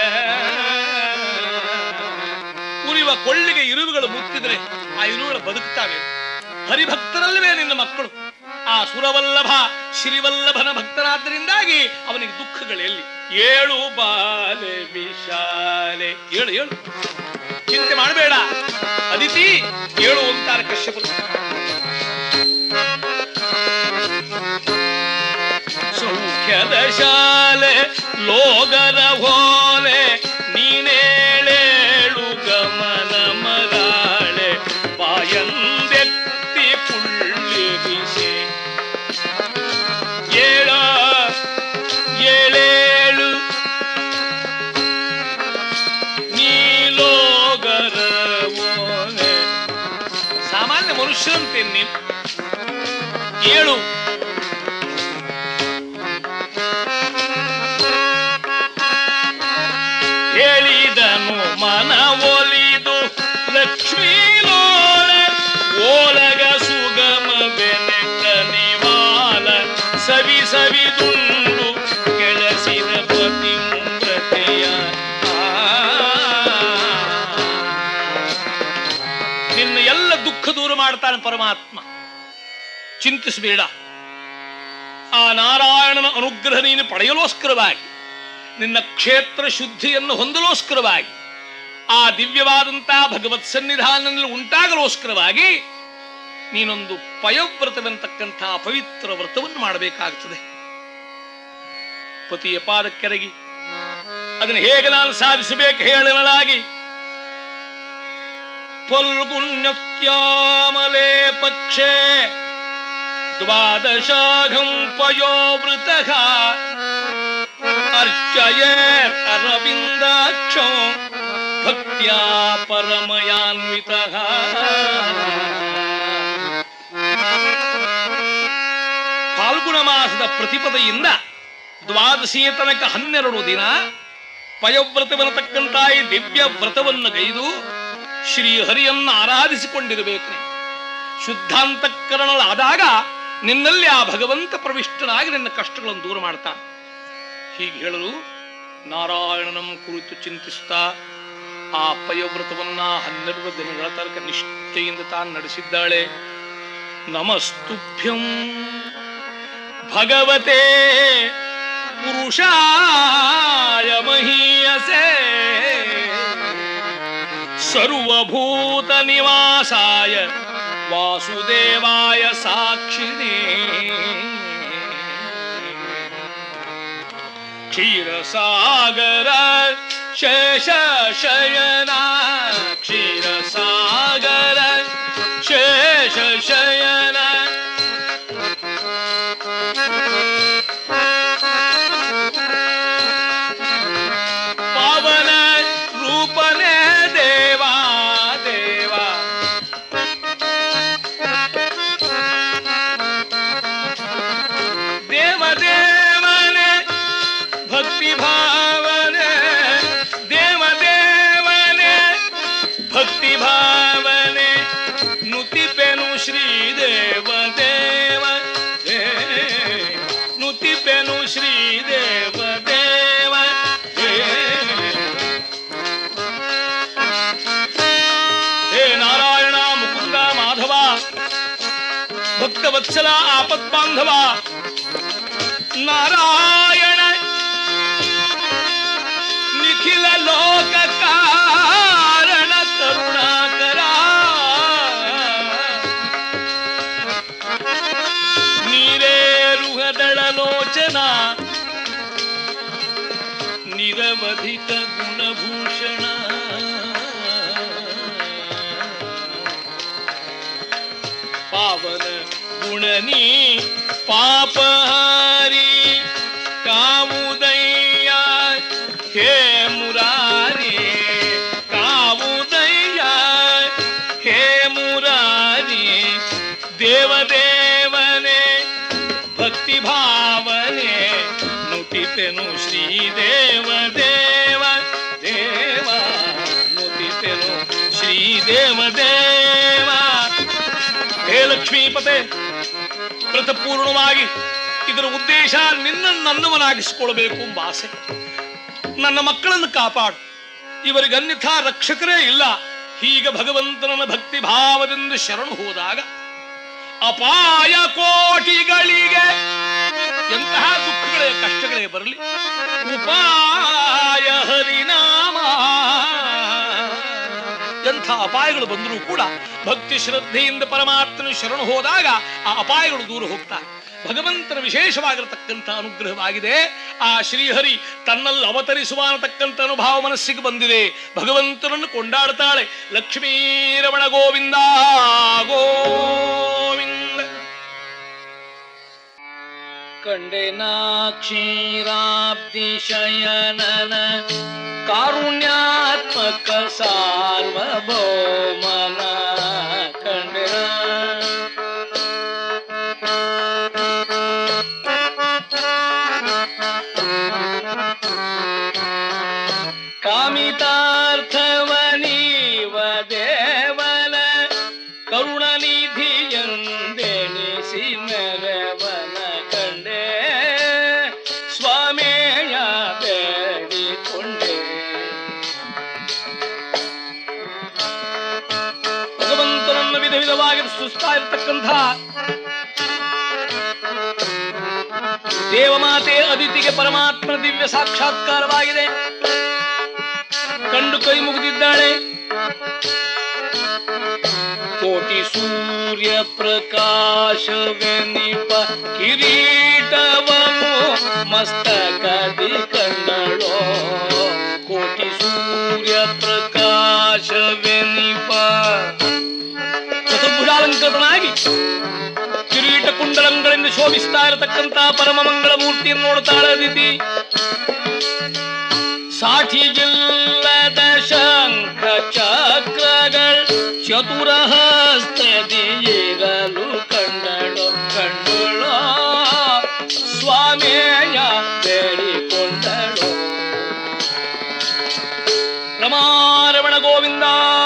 S2: ಉರಿವ ಕೊಳ್ಳಿಗೆ ಇರುವೆಗಳು ಮುತ್ತಿದ್ರೆ ಆ ಇರುವೆಗಳು ಬದುಕ್ತಾವೆ ಹರಿಭಕ್ತರಲ್ಲವೇ ನಿನ್ನ ಮಕ್ಕಳು ಆ ಸುರವಲ್ಲಭ ಶ್ರೀವಲ್ಲಭನ ಭಕ್ತರಾದ್ದರಿಂದಾಗಿ ಅವನಿಗೆ ದುಃಖಗಳೆಲ್ಲಿ ಏಳು ಬಾಲೆ ವಿಶಾಲೆ ಏಳು ಏಳು ಚಿಂತೆ ಮಾಡಬೇಡ ಅದಿತಿ ಏಳು ಅಂತಾರೆ ಕಶ್ಯಪರು ಲೋಗರ ಹೋಲೆ ನೀನೇಳೇಳು ಗಮನ ಮಗಾಳೆ ಬಾಯಂದೆತ್ತಿ ಪುಳ್ಳಿರಿಸೆ ಏಳ ಏಳೇಳು ನೀಲೋಗರ ಓಲೆ ಸಾಮಾನ್ಯ ಮನುಷ್ಯರಂತೆ ನೀನು ಏಳು ಹೇಳಿದನು ಮನ ಒಲಿದು ಲಕ್ಷ್ಮೀ ಲೋಳ ಓಲಗ ಸುಗಮ ಬೆನೆಟ್ಟ ನಿವಾಲ ಸವಿ ಸವಿದುಂಡು ಕೆಳಸಿದ ಪತಿವ್ರತೆಯ ನಿನ್ನ ಎಲ್ಲ ದುಃಖ ದೂರ ಮಾಡ್ತಾನೆ ಪರಮಾತ್ಮ ಚಿಂತಿಸಬೇಡ ಆ ನಾರಾಯಣನ ಅನುಗ್ರಹ ನೀನು ಪಡೆಯಲೋಸ್ಕರವಾಗಿ ನಿನ್ನ ಕ್ಷೇತ್ರ ಶುದ್ಧಿಯನ್ನು ಹೊಂದಲೋಸ್ಕರವಾಗಿ ಆ ದಿವ್ಯವಾದಂತಹ ಭಗವತ್ ಸನ್ನಿಧಾನದಲ್ಲಿ ಉಂಟಾಗಲೋಸ್ಕರವಾಗಿ ನೀನೊಂದು ಪಯವ್ರತವೆಂತಕ್ಕಂತಹ ಪವಿತ್ರ ವ್ರತವನ್ನು ಮಾಡಬೇಕಾಗುತ್ತದೆ ಪತಿಯ ಪಾದಕ್ಕೆರಗಿ ಅದನ್ನು ಹೇಗೆ ನಾನು ಸಾಧಿಸಬೇಕು ಹೇಳಲಾಗಿ ಫಲ್ಗುಣ್ಯಕ್ಯಾಮಲೆ ಪಕ್ಷೆ ದ್ವಾದಶಾಘಂ ಪಯೋವೃತಃ ಅರ್ಚಯೇ ಅರವಿಂದಾಕ್ಷೋ ಭಕ್ತ್ಯಾ ಪರಮಯಾನ್ವಿತಃ ಫಾಲ್ಗುಣ ಮಾಸದ ಪ್ರತಿಪದೆಯಿಂದ ದ್ವಾದಶಿಯ ತನಕ ಹನ್ನೆರಡು ದಿನ ಪಯವ್ರತವೆನ್ನತಕ್ಕಂಥ ಈ ದಿವ್ಯ ವ್ರತವನ್ನು ಗೈದು ಶ್ರೀಹರಿಯನ್ನ ಆರಾಧಿಸಿಕೊಂಡಿರಬೇಕು ಶುದ್ಧಾಂತಕರಣಗಳಾದಾಗ ನಿನ್ನಲ್ಲಿ ಆ ಭಗವಂತ ಪ್ರವಿಷ್ಟನಾಗಿ ನಿನ್ನ ಕಷ್ಟಗಳನ್ನು ದೂರ ಮಾಡ್ತಾನೆ ಹೀಗೆ ಹೇಳಲು ನಾರಾಯಣನಂ ಕುರಿತು ಚಿಂತಿಸ್ತಾ ಆ ಪಯವ್ರತವನ್ನ ಹನ್ನೆರಡು ದಿನಗಳ ತನಕ ನಿಷ್ಠೆಯಿಂದ ತಾನು ನಡೆಸಿದ್ದಾಳೆ ನಮಸ್ತುಭ್ಯಂ ಭಗವತೆ ಪುರುಷಾಯ ಮಹೀಯಸೆ ಸರ್ವಭೂತ ನಿವಾಸಾಯ ವಾಸುದೇವಾಯ ಸಾಕ್ಷಿಣೇ ಕ್ಷೀರಸಾಗರ ಶೇಷ ಶಯನ ಕ್ಷೀರಸಾಗರ ಶೇಷ ಶಯನ ಪಾವನ ರೂಪನೇ ದೇವಾ ದೇವಾ ದೇವ ದೇವನೇ ಭಕ್ತಿ ಭಾವನೆ ದೇವ ದೇವನೇ ಭಕ್ತಿ ಭಾವನೆ ನುತಿಪೆನು ಶ್ರೀದೇವ ದೇವ ದೇ ನುತಿಪೆನು ಶ್ರೀದೇವ ದೇವ ದೇ ಹೇ ನಾರಾಯಣ ಮುಕುಂದ ಮಾಧವ ಭಕ್ತ ವತ್ಸಲ ಆಪತ್ ಬಾಂಧವ ನಾರಾಯಣ ನಿಖಿಲ ಲೋಕ ಕಾರಣ ಕರುಣಾಕರ ನೀರೇರುಹದಳ ಲೋಚನ ನಿರವಧಿಕ ಗುಣಭೂಷಣ ಪಾವನ ಗುಣನಿ ಪಾಪಹಾರಿ ಕಾವುದಯ್ಯ ಹೇ ಮುರಾರಿ ಕಾವುದಯ್ಯ ಹೇ ಮುರಾರಿ ದೇವದೇವನೇ ಭಕ್ತಿ ಭಾವನೆ ನುತಿಪೆನು ಶ್ರೀದೇವ ದೇವ ದೇವ ನುತಿಪೆನು ಶ್ರೀದೇವ ದೇವ ಹೇ ಲಕ್ಷ್ಮೀಪತೆ ವ್ರತಪೂರ್ಣವಾಗಿ ಇದರ ಉದ್ದೇಶ ನಿನ್ನನ್ನು ನನ್ನವನಾಗಿಸಿಕೊಳ್ಬೇಕು ಎಂಬ ಆಸೆ ನನ್ನ ಮಕ್ಕಳನ್ನು ಕಾಪಾಡು ಇವರಿಗೆ ಅನ್ಯಥಾ ರಕ್ಷಕರೇ ಇಲ್ಲ ಹೀಗೆ ಭಗವಂತನ ಭಕ್ತಿ ಭಾವದಿಂದ ಶರಣು ಹೋದಾಗ ಅಪಾಯ ಕೋಟಿಗಳಿಗೆ ಎಂತಹ ದುಃಖಗಳೇ ಕಷ್ಟಗಳೇ ಬರಲಿ ಉಪಾಯ ಹರಿನಾಮ ಎಂಥ ಅಪಾಯಗಳು ಬಂದರೂ ಕೂಡ ಭಕ್ತಿ ಶ್ರದ್ಧೆಯಿಂದ ಪರಮಾತ್ಮನ ಶರಣು ಹೋದಾಗ ಆ ಅಪಾಯಗಳು ದೂರ ಹೋಗ್ತಾರೆ ಭಗವಂತನ ವಿಶೇಷವಾಗಿರತಕ್ಕಂಥ ಅನುಗ್ರಹವಾಗಿದೆ ಆ ಶ್ರೀಹರಿ ತನ್ನಲ್ಲಿ ಅವತರಿಸುವ ಅನ್ನತಕ್ಕಂಥ ಅನುಭವ ಮನಸ್ಸಿಗೆ ಬಂದಿದೆ ಭಗವಂತನನ್ನು ಕೊಂಡಾಡ್ತಾಳೆ ಲಕ್ಷ್ಮೀರಮಣ ಗೋವಿಂದ ಗೋವಿಂದ
S1: ಕಂಡೆನಾಕ್ಷೀರಾಬ್ದಿ ಶಯನನ ಕಾರುಣ್ಯಾತ್ಮಕ ಸಾರ್ವಭೌಮನ ಕಂಡೆನ ಕಾಮಿತಾರ್ಥವನೀವ ದೇವನ ಕರುಣನಿಧಿಯಂದೆಣಿಸಿ ಮೆರವನ ಕಂಡೆ ಸ್ವಾಮಿಯ ಬೇಡಿಕೊಂಡೆ
S2: ಭಗವಂತನನ್ನು ವಿಧ ವಿಧವಾಗಿ ಸುಸ್ತಾ ಇರತಕ್ಕಂಥ ದೇವಮಾತೆ ಅದಿತಿಗೆ ಪರಮಾತ್ಮ ದಿವ್ಯ ಸಾಕ್ಷಾತ್ಕಾರವಾಗಿದೆ ಕಂಡು ಕೈ ಮುಗಿದಿದ್ದಾಳೆ
S1: ಕೋಟಿ ಸೂರ್ಯ ಪ್ರಕಾಶವೆನಿಪ ಕಿರೀಟವನು ಮಸ್ತಕದಿ ಕಂಡಳೋ ಕೋಟಿ ಸೂರ್ಯ ಪ್ರಕಾಶವೆನಿಪ
S2: ಚತುರ್ಭುಜಾಲಂಕೃತನಾಗಿ ಕಿರೀಟ ಕುಂಡಲಂಗಳಿಂದ ಶೋಭಿಸ್ತಾ ಇರತಕ್ಕಂತ ಪರಮ ಮಂಗಳ ಮೂರ್ತಿಯನ್ನು ನೋಡ್ತಾಳೆ ಅದಿತಿ
S1: ಸಾಠಿಗಿಲ್ಲದ ಶಂಖ ಚಕ್ರಗಳ ಚತುರಹಸ್ತದಿರಲು ಕಂಡಳು ಕಂಡಳು ಸ್ವಾಮಿಯ ಬೇಡಿಕೊಂಡಳು
S2: ರಮಾರಮಣ ಗೋವಿಂದ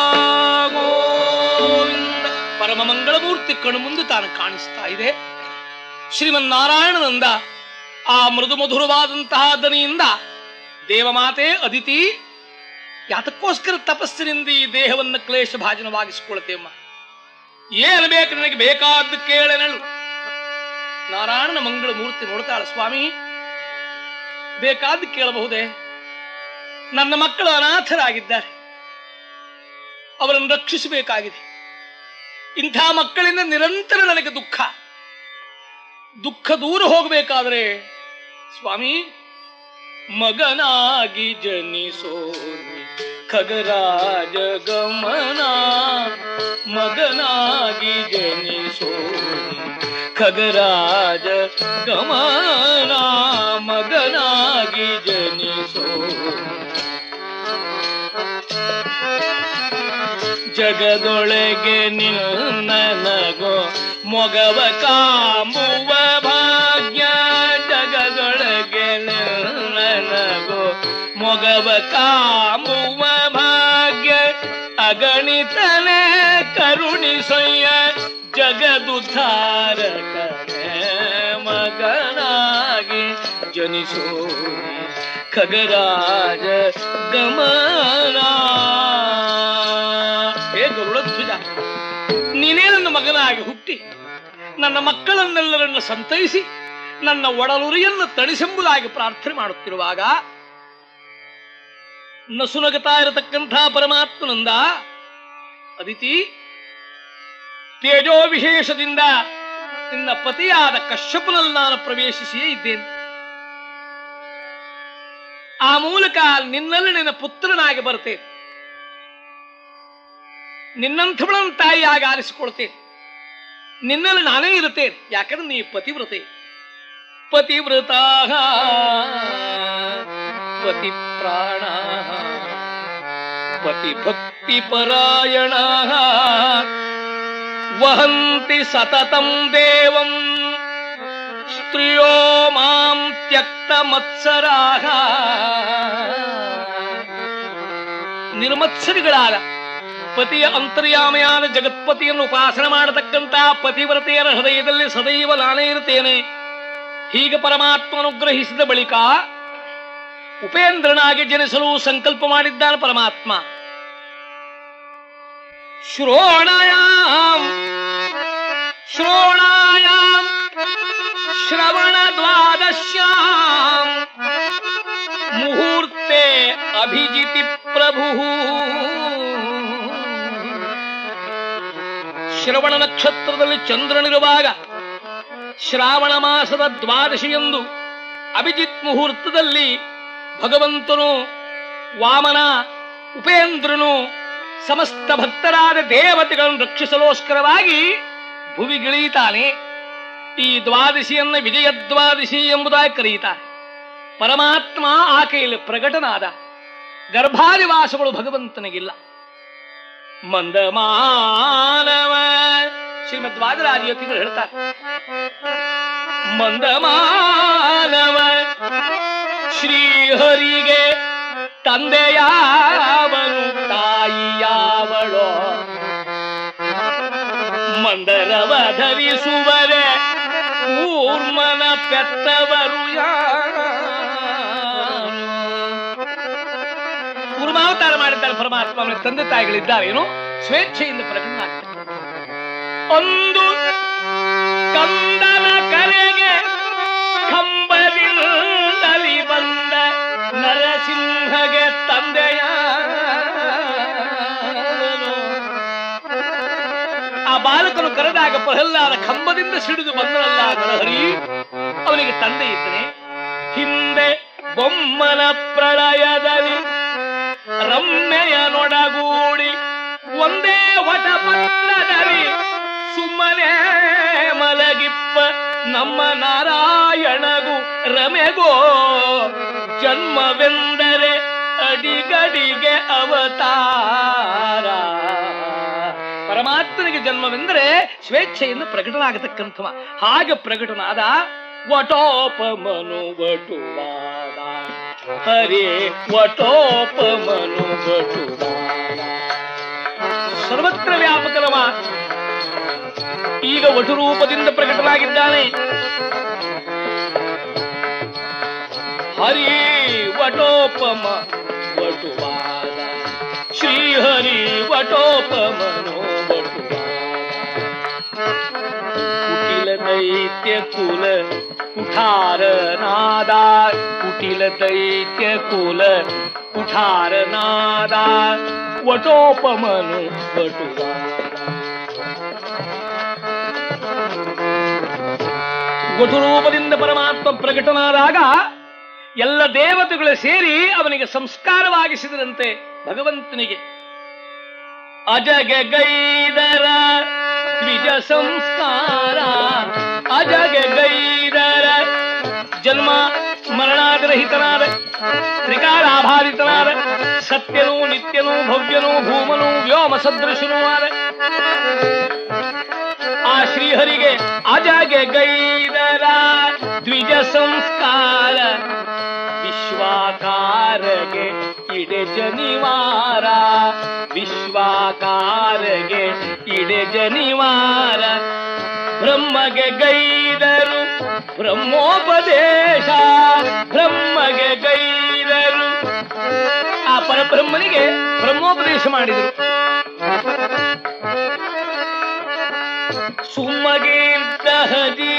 S2: ಗೋವಿಂದ ಪರಮ ಮಂಗಳ ಮೂರ್ತಿ ಕಣ್ಣು ಮುಂದೆ ತಾನು ಕಾಣಿಸ್ತಾ ಇದೆ ಶ್ರೀಮನ್ನಾರಾಯಣನಿಂದ ಆ ಮೃದು ಮಧುರವಾದಂತಹ ದನಿಯಿಂದ ದೇವಮಾತೆ ಅದಿತಿ ಯಾತಕ್ಕೋಸ್ಕರ ತಪಸ್ಸಿನಿಂದ ಈ ದೇಹವನ್ನು ಕ್ಲೇಶ ಭಾಜನವಾಗಿಸಿಕೊಳ್ತೇಮ್ಮ ಏನು ಬೇಕು ನನಗೆ ಬೇಕಾದ್ದು ಕೇಳನಳು ನಾರಾಯಣನ ಮಂಗಳ ಮೂರ್ತಿ ನೋಡ್ತಾಳ ಸ್ವಾಮಿ ಬೇಕಾದ್ದು ಕೇಳಬಹುದೇ ನನ್ನ ಮಕ್ಕಳು ಅನಾಥರಾಗಿದ್ದಾರೆ ಅವರನ್ನು ರಕ್ಷಿಸಬೇಕಾಗಿದೆ ಇಂಥ ಮಕ್ಕಳಿಂದ ನಿರಂತರ ನನಗೆ ದುಃಖ ದುಃಖ ದೂರ ಹೋಗಬೇಕಾದ್ರೆ ಸ್ವಾಮಿ
S1: ಮಗನಾಗಿ ಜನಿಸೋ ಖಗರಾಜ ಗಮನ ಮಗನಾಗಿ ಜನಿಸೋ ಖಗರಾಜ ಗಮನ ಮಗನಾಗಿ ಜನಿಸೋ ಜಗದೊಳಗೆ ನಿನ್ನನಗೋ ಮೊಗವ ಕಾಂಬುವ ಭಾಗ್ಯ ಜಗದೊಳಗೆ ನಿನ್ನನಗೋ ಮೊಗವ ಕಾಂಬುವ ಭಾಗ್ಯ ಅಗಣಿತನೇ ಕರುಣಿಸೊಯ್ಯ ಜಗದುದ್ಧಾರಕನೇ ಮಗನಾಗಿ ಜನಿಸೋ ಖಗರಾಜ ಗಮನ
S2: ಹೇ ಗರುಡಧ್ವಜ ನೀನೇ ನನ್ನ ಮಗನಾಗಿ ಹುಟ್ಟಿ ನನ್ನ ಮಕ್ಕಳನ್ನೆಲ್ಲರನ್ನು ಸಂತೈಸಿ ನನ್ನ ಒಡಲುರಿಯನ್ನು ತಣಿಸೆಂಬುದಾಗಿ ಪ್ರಾರ್ಥನೆ ಮಾಡುತ್ತಿರುವಾಗ ನಸುನಗತಾ ಇರತಕ್ಕಂಥ ಪರಮಾತ್ಮನಂದ ಅದಿತಿ ತೇಜೋ ವಿಶೇಷದಿಂದ ನಿನ್ನ ಪತಿಯಾದ ಕಶ್ಯಪನಲ್ಲಿ ನಾನು ಪ್ರವೇಶಿಸಿಯೇ ಇದ್ದೇನೆ ಆ ಮೂಲಕ ನಿನ್ನಲ್ಲಿ ನಿನ್ನ ಪುತ್ರನಾಗಿ ಬರ್ತೇನೆ ನಿನ್ನಂಥವಳನ್ನು ತಾಯಿಯಾಗಿ ಆರಿಸಿಕೊಳ್ತೇನೆ ನಿನ್ನಲ್ಲಿ ನಾನೇ ಇರುತ್ತೇನೆ ಯಾಕಂದ್ರೆ ನೀ ಪತಿವ್ರತೆ ಪತಿವ್ರತ ಪತಿ ಪ್ರಾಣ ಪತಿ ಭಕ್ತಿ ಪರಾಯಣ ವಹಂತಿ ಸತತಂ ದೇವಂ ಸ್ತ್ರಿಯೋ ಮಾಂ ತ್ಯಕ್ತ ಮತ್ಸರಾಹ ನಿರ್ಮತ್ಸರಿಗಳಾದ ಪತಿಯ ಅಂತರ್ಯಾಮಯಾನ ಜಗತ್ಪತಿಯನ್ನು ಉಪಾಸನೆ ಮಾಡತಕ್ಕಂತ ಪತಿವ್ರತೆಯರ ಹೃದಯದಲ್ಲಿ ಸದೈವ ನಾನೇ ಇರುತ್ತೇನೆ ಹೀಗೆ ಪರಮಾತ್ಮ ಅನುಗ್ರಹಿಸಿದ ಬಳಿಕ ಉಪೇಂದ್ರನಾಗಿ ಜನಿಸಲು ಸಂಕಲ್ಪ ಮಾಡಿದ್ದಾನೆ ಪರಮಾತ್ಮ ಶ್ರೋಣಯಾಂ ಶ್ರೋಣಾಯಾಂ ಶ್ರವಣ ದ್ವಾದಶ್ಯಾಂ ಮುಹೂರ್ತೆ ಅಭಿಜಿತಿ ಪ್ರಭು ಶ್ರವಣ ನಕ್ಷತ್ರದಲ್ಲಿ ಚಂದ್ರನಿರುವಾಗ ಶ್ರಾವಣ ಮಾಸದ ದ್ವಾದಶಿಯಂದು ಅಭಿಜಿತ್ ಮುಹೂರ್ತದಲ್ಲಿ ಭಗವಂತನು ವಾಮನ ಉಪೇಂದ್ರನು ಸಮಸ್ತ ಭಕ್ತರಾದ ದೇವತೆಗಳನ್ನು ರಕ್ಷಿಸಲೋಸ್ಕರವಾಗಿ ಭುವಿಗಿಳಿಯುತ್ತಾನೆ ಈ ದ್ವಾದಶಿಯನ್ನ ವಿಜಯ ದ್ವಾದಶಿ ಎಂಬುದಾಗಿ ಕರೆಯುತ್ತಾರೆ ಪರಮಾತ್ಮ ಆಕೆಯಲ್ಲಿ ಪ್ರಕಟನಾದ ಗರ್ಭಾದಿವಾಸಗಳು ಭಗವಂತನಿಗಿಲ್ಲ ಮಂದಮಾನವ ಶ್ರೀಮದ್ ವಾದರಾಜಿಯತಿಗಳು ಹೇಳ್ತಾರೆ ಮಂದಮಾನವ ಶ್ರೀಹರಿಗೆ ತಂದೆಯಾವನು ತಾಯಿಯಾವಳೋ ಮಂದರವ ಧರಿಸುವರೆ ಕೂರ್ಮನ ಪೆತ್ತವರು ಯಾರು ಕೂರ್ಮಾವತಾರ ಮಾಡಿದ್ದಾರೆ ಪರಮಾತ್ಮ ಅವನ ತಂದೆ ತಾಯಿಗಳಿದ್ದಾರೇನು ಸ್ವೇಚ್ಛೆಯಿಂದ ಪ್ರಕಟನಾಗ್ತಾರೆ ಒಂದು ಕಂದನ ಕರೆಗೆ ಕಂಬದಿಂದಲಿ ಬಂದ ನರಸಿಂಹಗೆ ತಂದೆಯ ಆ ಬಾಲಕನು ಕರೆದಾಗ ಪ್ರಹ್ಲಾದ ಕಂಬದಿಂದ ಸಿಡಿದು ಬಂದನಲ್ಲ ನರಹರಿ ಅವನಿಗೆ ತಂದೆ ಇದ್ದನೆ ಹಿಂದೆ ಬೊಮ್ಮನ ಪ್ರಳಯದಲ್ಲಿ ರಮ್ಮೆಯ ನೊಡಗೂಡಿ ಒಂದೇ ವಟಪಲ್ಲದಲ್ಲಿ ಸುಮ್ಮನೆ ಮಲಗಿಪ್ಪ ನಮ್ಮ ನಾರಾಯಣಗೂ ರಮೆಗೋ ಜನ್ಮವೆಂದರೆ ಅಡಿಗಡಿಗೆ ಅವತಾರ ಪರಮಾತ್ಮನಿಗೆ ಜನ್ಮವೆಂದರೆ ಸ್ವೇಚ್ಛೆಯಿಂದ ಪ್ರಕಟನಾಗತಕ್ಕಂಥವ ಹಾಗೆ ಪ್ರಕಟನಾದ ವಟೋಪಮನು ವಟುವಾದ ಹರೇ ವಟೋಪಮನು ವಟುವಾದ ಸರ್ವತ್ರ ವ್ಯಾಪಕನವ ಈಗ ವಟುರೂಪದಿಂದ ಪ್ರಕಟನಾಗಿದ್ದಾನೆ ಹರಿ ವಟೋಪಮ ವಟುವಾದ ಶ್ರೀಹರಿ ವಟೋಪಮನೋ ವಟುವಾದ ಕುಟಿಲ ದೈತ್ಯ ಕುಲ ಕುಠಾರ ನಾದ ಕುಟಿಲ ದೈತ್ಯ ಕುಲ ಕುಠಾರ ನಾದ ವಟೋಪಮನು ವಟುವಾದ ವಟುರೂಪದಿಂದ ಪರಮಾತ್ಮ ಪ್ರಕಟನಾದಾಗ ಎಲ್ಲ ದೇವತೆಗಳು ಸೇರಿ ಅವನಿಗೆ ಸಂಸ್ಕಾರವಾಗಿಸಿದಂತೆ ಭಗವಂತನಿಗೆ ಅಜಗೆ ಗೈದರ ದ್ವಿಜ ಸಂಸ್ಕಾರ ಅಜಗೆ ಗೈದರ ಜನ್ಮ ಮರಣಾದಿರಹಿತನಾದ ತ್ರಿಕಾಲಾಭಾರಿತನಾದ ಸತ್ಯನೂ ನಿತ್ಯನೂ ಭವ್ಯನೂ ಭೂಮನೂ ವ್ಯೋಮ ಸದೃಶನೂ ಆದ ಆ ಶ್ರೀಹರಿಗೆ ಅಜಗೆ ಗೈದರ ದ್ವಿಜ ಸಂಸ್ಕಾರ ವಿಶ್ವಾಕಾರಗೆ ಇಡೆ ಜನಿವಾರ ವಿಶ್ವಾಕಾರಗೆ ಇಡೆ ಜನಿವಾರ ಬ್ರಹ್ಮಗೆ ಗೈದರು ಬ್ರಹ್ಮೋಪದೇಶ ಬ್ರಹ್ಮಗೆ ಗೈದರು ಆ ಪರಬ್ರಹ್ಮನಿಗೆ ಬ್ರಹ್ಮೋಪದೇಶ ಮಾಡಿದರು ಸುಮ್ಮಗೀರ್ತ ಹರಿ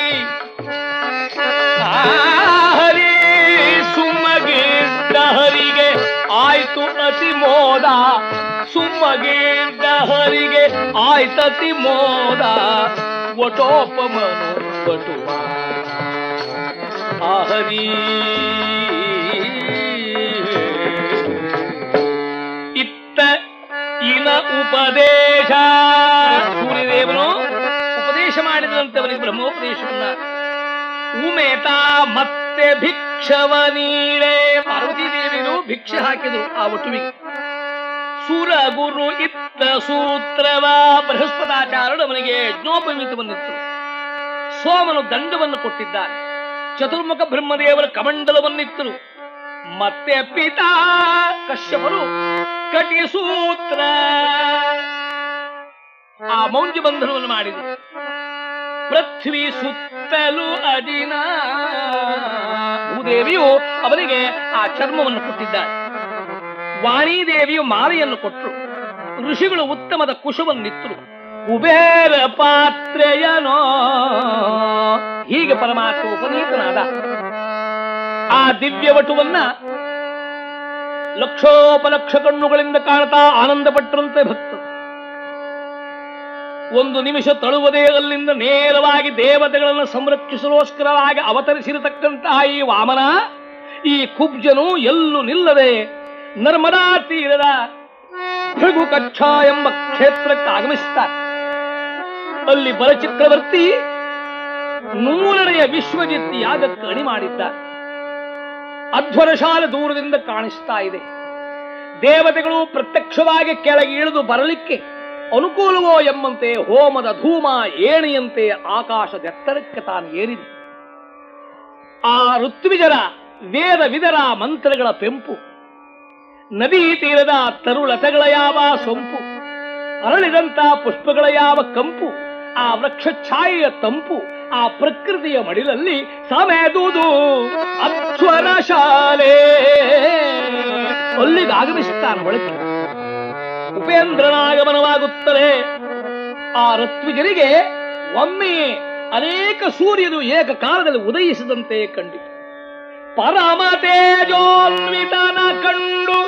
S2: ಆ ಹರಿ ಸುಮ್ಮಗೀರ್ತ ಹರಿಗೆ ಆಯ್ತು ಅತಿ ಮೋದ ಸುಮ್ಮಗೀರ್ತ ಹರಿಗೆ ಆಯ್ತತಿ ಮೋದ ಒಟೋಪಮನು ಬಟುವ ಆ ಹರಿ ಇತ್ತ ಇನ ಉಪದೇಶ ಸೂರ್ಯದೇವನು ಉಪದೇಶ ಮಾಡಿದಂತೆ ಅವನಿಗೆ ಬ್ರಹ್ಮೋಪದೇಶವನ್ನ ಉಮೇತ ಮತ್ತೆ ಭಿಕ್ಷವ ನೀಡೆ ಪಾರ್ವತಿ ದೇವಿಯರು ಭಿಕ್ಷೆ ಹಾಕಿದರು ಆ ಒಟುವಿಗೆ ಸುರ ಗುರು ಇತ್ತ ಸೂತ್ರವ ಬೃಹಸ್ಪತಾಚಾರ್ಯರು ಅವನಿಗೆ ಯಜ್ಞೋಪವೀತವನ್ನಿತ್ತು ಸೋಮನು ದಂಡವನ್ನು ಕೊಟ್ಟಿದ್ದಾರೆ ಚತುರ್ಮುಖ ಬ್ರಹ್ಮದೇವರ ಕಮಂಡಲವನ್ನಿತ್ತರು ಮತ್ತೆ ಪಿತಾ ಕಶ್ಯಪರು ಕಟಿಸೂತ್ರ ಆ ಮೌಂಜ ಬಂಧನವನ್ನು ಮಾಡಿದರು ಪೃಥ್ವಿ ಸುತ್ತಲೂ ಅದಿನ ಭೂದೇವಿಯು ಅವನಿಗೆ ಆ ಚರ್ಮವನ್ನು ಕೊಟ್ಟಿದ್ದಾರೆ ವಾಣಿದೇವಿಯು ಮಾಲೆಯನ್ನು ಕೊಟ್ಟರು ಋಷಿಗಳು ಉತ್ತಮದ ಕುಶವನ್ನಿತ್ತರು ಕುಬೇರ ಪಾತ್ರೆಯನೋ ಹೀಗೆ ಪರಮಾತ್ಮ ಉಪನೀತನಾದ ಆ ದಿವ್ಯ ವಟುವನ್ನ ಲಕ್ಷೋಪಲಕ್ಷ ಕಣ್ಣುಗಳಿಂದ ಕಾಣ್ತಾ ಆನಂದ ಪಟ್ಟರಂತೆ ಭಕ್ತರು
S1: ಒಂದು ನಿಮಿಷ ತಳುವುದೇ ಅಲ್ಲಿಂದ ನೇರವಾಗಿ ದೇವತೆಗಳನ್ನು ಸಂರಕ್ಷಿಸಲೋಸ್ಕರವಾಗಿ ಅವತರಿಸಿರತಕ್ಕಂತಹ ಈ ವಾಮನ ಈ ಕುಬ್ಜನು ಎಲ್ಲೂ ನಿಲ್ಲದೆ ನರ್ಮದಾ ತೀರದ ಭೃಗು ಕಚ್ಛ ಎಂಬ ಕ್ಷೇತ್ರಕ್ಕೆ ಆಗಮಿಸುತ್ತಾರೆ ಅಲ್ಲಿ ಬಲಚಕ್ರವರ್ತಿ ನೂರನೆಯ ವಿಶ್ವಜಿತ್ ಯಾಗಕ್ಕೆ ಅಣಿ ಮಾಡಿದ್ದ ಅಧ್ವರಶಾಲ ದೂರದಿಂದ ಕಾಣಿಸ್ತಾ ಇದೆ ದೇವತೆಗಳು ಪ್ರತ್ಯಕ್ಷವಾಗಿ ಕೆಳಗೆ ಇಳಿದು ಬರಲಿಕ್ಕೆ ಅನುಕೂಲವೋ ಎಂಬಂತೆ ಹೋಮದ ಧೂಮ ಏಣಿಯಂತೆ ಆಕಾಶದೆತ್ತರಕ್ಕೆ ತಾನು ಏರಿದೆ ಆ ಋತ್ವಿಜರ ವೇದ ವಿದರ ಮಂತ್ರಗಳ ಪೆಂಪು ನದಿ ತೀರದ ತರುಲತೆಗಳ ಯಾವ ಸೊಂಪು ಅರಳಿದಂತ ಪುಷ್ಪಗಳ ಯಾವ ಕಂಪು ಆ ವೃಕ್ಷ ಛಾಯೆಯ ತಂಪು ಆ ಪ್ರಕೃತಿಯ ಮಡಿಲಲ್ಲಿ ಸಮೆದುದು ಅಕ್ಷರ ಶಾಲೆ ಅಲ್ಲಿಗೆ ಆಗಮಿಸುತ್ತಾನೆ ಒಳಗೆ ಉಪೇಂದ್ರನಾಗಮನವಾಗುತ್ತದೆ ಆ ಋತ್ವಿಜರಿಗೆ ಒಮ್ಮೆ ಅನೇಕ ಸೂರ್ಯನು ಏಕಕಾಲದಲ್ಲಿ ಉದಯಿಸಿದಂತೆ ಕಂಡಿತು ಪರಮ ತೇಜೋನ್ವಿತನ ಕಂಡು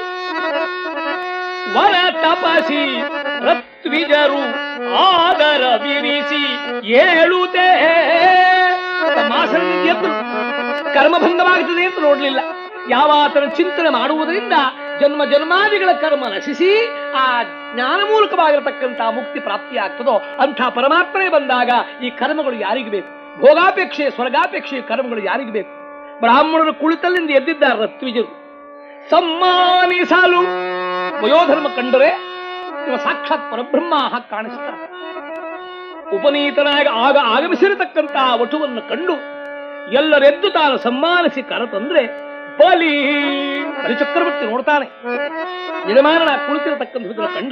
S1: ವರ ತಪಸಿ ರತ್ವಿಜರು ಆದರ ವಿರಿಸಿ ಏಳುತ್ತೇ ಮಾಸದಿಂದ ಎದ್ದು ಕರ್ಮಭಂಗವಾಗುತ್ತದೆ ಅಂತ ನೋಡ್ಲಿಲ್ಲ ಯಾವ ಆತನ ಚಿಂತನೆ ಮಾಡುವುದರಿಂದ ಜನ್ಮ ಜನ್ಮಾದಿಗಳ ಕರ್ಮ ನಶಿಸಿ ಆ ಜ್ಞಾನ ಮೂಲಕವಾಗಿರತಕ್ಕಂತಹ ಮುಕ್ತಿ ಪ್ರಾಪ್ತಿಯಾಗ್ತದೋ ಅಂಥ ಪರಮಾತ್ಮನೇ ಬಂದಾಗ ಈ ಕರ್ಮಗಳು ಯಾರಿಗೆ ಬೇಕು ಭೋಗಾಪೇಕ್ಷೆ ಸ್ವರ್ಗಾಪೇಕ್ಷೆ ಕರ್ಮಗಳು ಯಾರಿಗೆ ಬೇಕು ಬ್ರಾಹ್ಮಣರು ಕುಳಿತಲ್ಲಿಂದ ಎದ್ದಿದ್ದಾರೆ ರತ್ವಿಜರು ಸಮ್ಮಾನಿಸಲು ವಯೋಧರ್ಮ ಕಂಡರೆ ಇವ ಸಾಕ್ಷಾತ್ ಪರಬ್ರಹ್ಮ ಹಾಗೆ ಕಾಣಿಸ್ತಾರೆ ಉಪನೀತನಾಗಿ ಆಗ ಆಗಮಿಸಿರತಕ್ಕಂತಹ ವಟುವನ್ನು ಕಂಡು ಎಲ್ಲರೆದ್ದು ತಾನು ಸಮ್ಮಾನಿಸಿ ಕರತಂದ್ರೆ ಬಲಿ ಬಲಿಚಕ್ರವರ್ತಿ ನೋಡ್ತಾನೆ ಯಜಮಾನನ ಕುಳಿತಿರತಕ್ಕಂಥ ಕಂಡ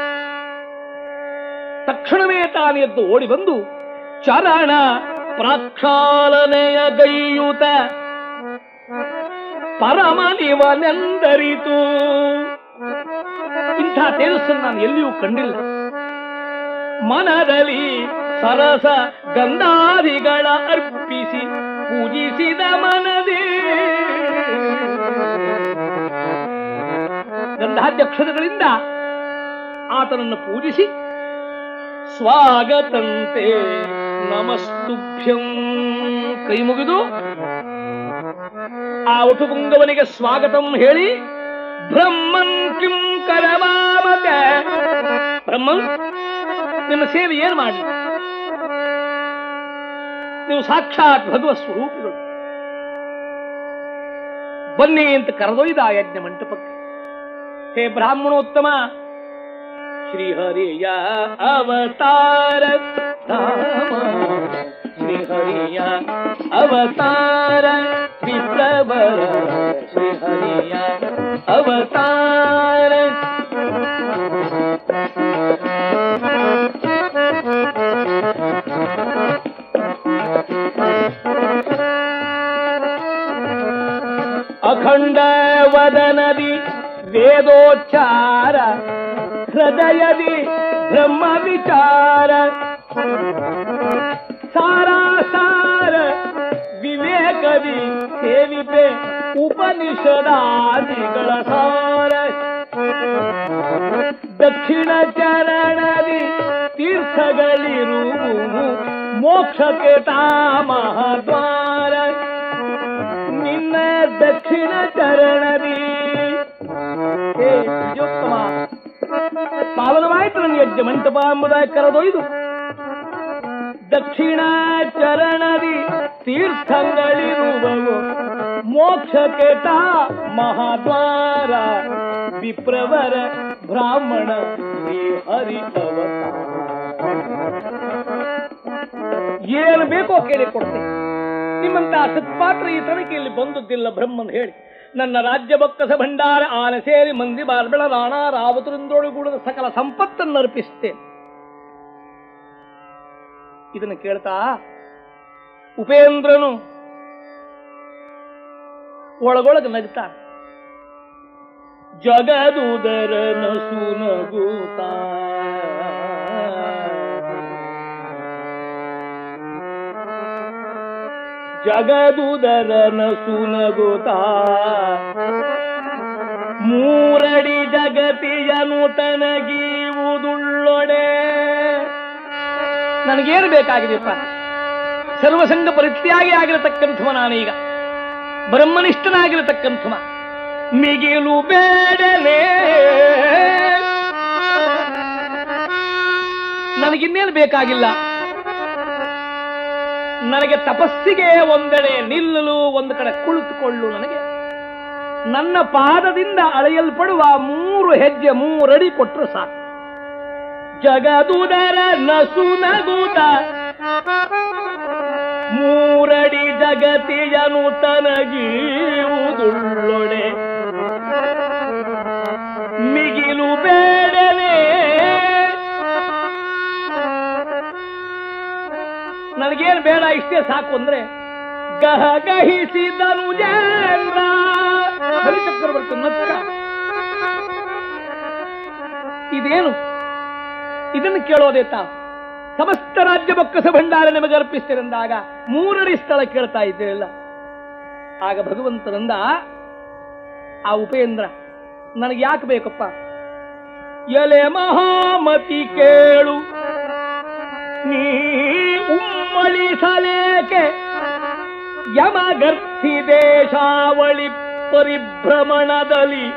S1: ತಕ್ಷಣವೇ ತಾನು ಎದ್ದು ಓಡಿ ಬಂದು ಚರಣ ಪ್ರಕ್ಷಾಲನೆಯ ಗೈಯುತ ಪರಮನಿವನೆಂದರಿತು ಇಂಥ ತೇಜಸ್ಸನ್ನು ನಾನು ಎಲ್ಲಿಯೂ ಕಂಡಿಲ್ಲ ಮನದಲ್ಲಿ ಸರಸ ಗಂಧಾದಿಗಳ ಅರ್ಪಿಸಿ ಪೂಜಿಸಿದ ಮನದೇ ಗಂಧಾಧ್ಯಕ್ಷರಗಳಿಂದ ಆತನನ್ನು ಪೂಜಿಸಿ ಸ್ವಾಗತಂತೆ ನಮಸ್ತುಭ್ಯಂ ಕೈ ಮುಗಿದು ಆ ಉಟುಪುಂಗವನಿಗೆ ಸ್ವಾಗತಂ ಹೇಳಿ ಬ್ರಹ್ಮನ್ ಕಿಂ ಕರವಾಮಕ ಬ್ರಹ್ಮನ್ ನಿಮ್ಮ ಸೇವೆ ಏನ್ ಮಾಡಿ ನೀವು ಸಾಕ್ಷಾತ್ ಭಗವತ್ ಸ್ವರೂಪಿಗಳು ಬನ್ನಿ ಅಂತ ಕರೆದೊಯ್ದ ಆ ಯಜ್ಞ ಮಂಟಪಕ್ಕೆ ಹೇ ಬ್ರಾಹ್ಮಣೋತ್ತಮ ಶ್ರೀಹರಿಯ ಅವತಾರ ಧಾಮ ಶ್ರೀಹರಿಯ ಅವತಾರ ವಿಪ್ರವರ ಶ್ರೀಹರಿಯ ಅವತಾರ ಅಖಂಡ ವದನದಿ ವೇದೋಚ್ಚಾರ ಹೃದಯದಿ ಬ್ರಹ್ಮ ವಿಚಾರ ಸಾರಾಸಾರ ವಿವೇಕದಿ ಸೇವಿಪೆ ಉಪನಿಷದಾದಿಗಳ ಸಾರ ದಕ್ಷಿಣ ಚರಣದಿ ತೀರ್ಥಗಳಿರುವು ಮೋಕ್ಷಕ್ಕೆ ತಾ ಮಹಾದ್ವಾರ ನಿನ್ನ ದಕ್ಷಿಣ ಚರಣದಿ ಹೇ ವಿಜಯೋತ್ತಮ ಪಾವನವಾಯಿತು ನನ್ನ ಯಜ್ಞ ಮಂಟಪ ಎಂಬುದಾಗಿ ಕರೆದೊಯ್ದು ದಕ್ಷಿಣ ಚರಣದಿ ತೀರ್ಥಗಳಿರುವವು ಮೋಕ್ಷಕ್ಕೆ ತಾ ಮಹಾದ್ವಾರ ವಿಪ್ರವರ ಬ್ರಾಹ್ಮಣ ಶ್ರೀ ಹರಿ ಅವತಾರ ಏನು ಬೇಕೋ ಕೇಳಿ ಕೊಡ್ತೇನೆ ನಿಮ್ಮಂತ ಸತ್ಪಾತ್ರ ಈ ತನಿಖೆಯಲ್ಲಿ ಬಂದದ್ದಿಲ್ಲ ಬ್ರಹ್ಮನ್ ಹೇಳಿ ನನ್ನ ರಾಜ್ಯ ಬೊಕ್ಕಸ ಭಂಡಾರ ಆನೆ ಸೇರಿ ಮಂದಿ ಬಾರ್ಬೆಳ ರಾಣ ರಾವತರಿಂದೊಳಗೂಡದ ಸಕಲ ಸಂಪತ್ತನ್ನು ಅರ್ಪಿಸ್ತೇನೆ ಇದನ್ನು ಕೇಳ್ತಾ ಉಪೇಂದ್ರನು ಒಳಗೊಳಗೆ ನಗ್ತಾ ಜಗದುದರನ ಸುನಗುತ್ತಾ ಜಗದುದರನ ಸುನಗುತ್ತಾ ಮೂರಡಿ ಜಗತಿಯನು ತನಗೀವುದುಳ್ಳೊಡೆ ನನಗೇನು ಬೇಕಾಗಿದೆಯಪ್ಪ ಸರ್ವಸಂಗ ಪರಿತ್ಯಾಗಿ ಆಗಿರತಕ್ಕಂಥವ ನಾನೀಗ ಬ್ರಹ್ಮನಿಷ್ಠನಾಗಿರತಕ್ಕಂಥವ ಮಿಗಿಲು ಬೇಡಲೇ ನನಗಿನ್ನೇನು ಬೇಕಾಗಿಲ್ಲ ನನಗೆ ತಪಸ್ಸಿಗೆ ಒಂದೆಡೆ ನಿಲ್ಲಲು ಒಂದು ಕಡೆ ಕುಳಿತುಕೊಳ್ಳು ನನಗೆ ನನ್ನ ಪಾದದಿಂದ ಅಳೆಯಲ್ಪಡುವ ಮೂರು ಹೆಜ್ಜೆ ಮೂರಡಿ ಕೊಟ್ಟರು ಸಾಕು ಜಗದುದರ ನಸು ನಗುತ ಮೂರಡಿ ಜಗತಿಯನು ತನಗೀವುದುಳ್ಳೊಡೆ ಮಿಗಿಲು ಬೇಡಲೇ ನನಗೇನು ಬೇಡ ಇಷ್ಟೇ ಸಾಕು ಅಂದ್ರೆ ಗಹ ಗಹಿಸಿದನು ಜೇಂದ್ರ ಬಲಿಚಕ್ರವರ್ತಿ ನಕ್ಕ ಇದೇನು ಇದನ್ನು ಕೇಳೋದೇ ತಾವು ಸಮಸ್ತ ರಾಜ್ಯ ಬೊಕ್ಕಸ ಭಂಡಾರ ನಿಮಗೆ ಅರ್ಪಿಸ್ತಿರಂದಾಗ ಮೂರಡಿ ಸ್ಥಳ ಕೇಳ್ತಾ ಇದ್ದೀರಲ್ಲ ಆಗ ಭಗವಂತನಂದ ಆ ಉಪೇಂದ್ರ ನನಗೆ ಯಾಕೆ ಬೇಕಪ್ಪ ಎಲೆ ಮಹಾಮತಿ ಕೇಳು ನೀ ಉಮ್ಮಳಿಸಲೇಕೆ ಯಮಗರ್ಥಿ ದೇಶಾವಳಿ ಪರಿಭ್ರಮಣದಲ್ಲಿ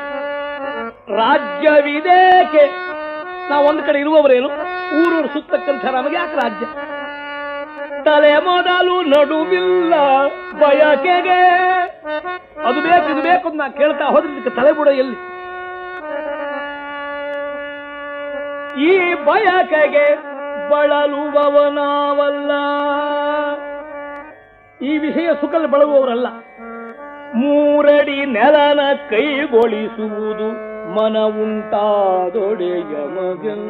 S1: ರಾಜ್ಯವಿದೇಕೆ ನಾವು ಒಂದು ಕಡೆ ಇರುವವರೇನು ಊರೂರು ಸುತ್ತಕ್ಕಂಥ ನಮಗೆ ಯಾಕೆ ರಾಜ್ಯ ತಲೆ ಮೊದಲು ನಡುವಿಲ್ಲ ಬಯಕೆಗೆ ಅದು ಬೇಕು ಇದು ಬೇಕು ಅಂತ ನಾ ಕೇಳ್ತಾ ಹೋದ್ರೆ ಇದಕ್ಕೆ ತಲೆ ಬುಡ ಎಲ್ಲಿ ಈ ಬಯಕೆಗೆ ಬಳಲುವವನಾವಲ್ಲ ಈ ವಿಷಯ ಸುಖಲ್ ಬಳಗುವವರಲ್ಲ ಮೂರಡಿ ನೆಲನ ಕೈಗೊಳಿಸುವುದು ಮನ ಉಂಟಾದೊಡೆಯ ಮಗನ್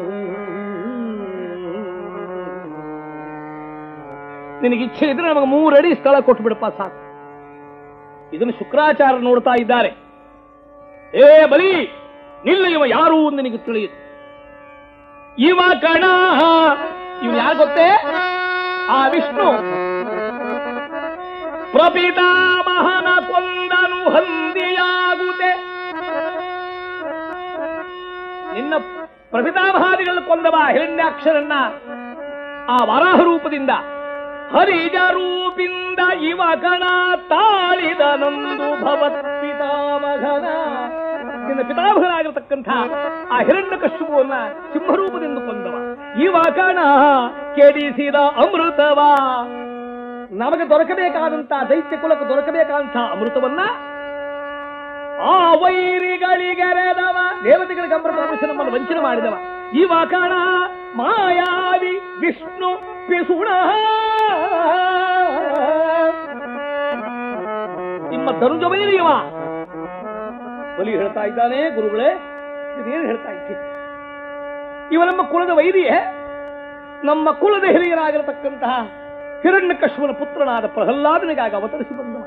S1: ನಿನಗೆ ಇಚ್ಛೆ ಇದ್ರೆ ನಮಗೆ ಮೂರಡಿ ಸ್ಥಳ ಕೊಟ್ಟು ಬಿಡಪ್ಪ ಸಾಕು ಇದನ್ನು ಶುಕ್ರಾಚಾರ್ಯ ನೋಡ್ತಾ ಇದ್ದಾರೆ ಏ ಬಲಿ ನಿಲ್ಲ ಇವ ಯಾರು ಅಂತ ನಿನಗೆ ತಿಳಿಯಿತು ಇವ ಕಣ ಇವ್ ಯಾರು ಗೊತ್ತೇ ಆ ವಿಷ್ಣು ಪ್ರಪಿತಾಮಹನ ಕೊಂದನು ಹಂದಿಯಾಗುದೆ ನಿನ್ನ ಪ್ರಪಿತಾಮಹಾದಿಗಳನ್ನು ಕೊಂದವ ಹಿರಣ್ಯಾಕ್ಷರನ್ನ ಆ ವರಾಹ ರೂಪದಿಂದ ಹರಿಜ ರೂಪಿಂದ ಇವ ಗಣ ತಾಳಿದ ನಂದು ಭವತ್ ಪಿತಾಮಹನ ನಿನ್ನ ಪಿತಾಮಹನಾಗಿರತಕ್ಕಂಥ ಆ ಹಿರಣ್ಯ ಕಶ್ಯಪುವನ್ನ ಸಿಂಹರೂಪದಿಂದ ಕೊಂದವ ಇವ ಗಣ ಕೆಡಿಸಿದ ಅಮೃತವ ನಮಗೆ ದೊರಕಬೇಕಾದಂತ ದೈತ್ಯ ಕುಲಕ್ಕೆ ದೊರಕಬೇಕಾದಂತ ಅಮೃತವನ್ನ ಆ ವೈರಿಗಳಿಗೆರೆದವ ದೇವತೆಗಳಿಗೆ ಅಮೃತ ಅಂಶ ನಮ್ಮನ್ನು ವಂಚನೆ ಮಾಡಿದವ ಇವ ಕಣ ಮಾಯಾವಿ ವಿಷ್ಣು ಪಿಸುಣ ನಿಮ್ಮ ಧನುಜ ವೈರಿ ಇವ ಬಲಿ ಹೇಳ್ತಾ ಇದ್ದಾನೆ ಗುರುಗಳೇ ಇದೇನು ಹೇಳ್ತಾ ಇದ್ದೀನಿ ಇವ ನಮ್ಮ ಕುಲದ ವೈರಿಯೇ ನಮ್ಮ ಕುಲದ ಹಿರಿಯರಾಗಿರತಕ್ಕಂತಹ ಹಿರಣ್ಯಕಶ್ಮನ ಪುತ್ರನಾದ ಪ್ರಹ್ಲಾದನಿಗಾಗಿ ಅವತರಿಸಿ ಬಂದವ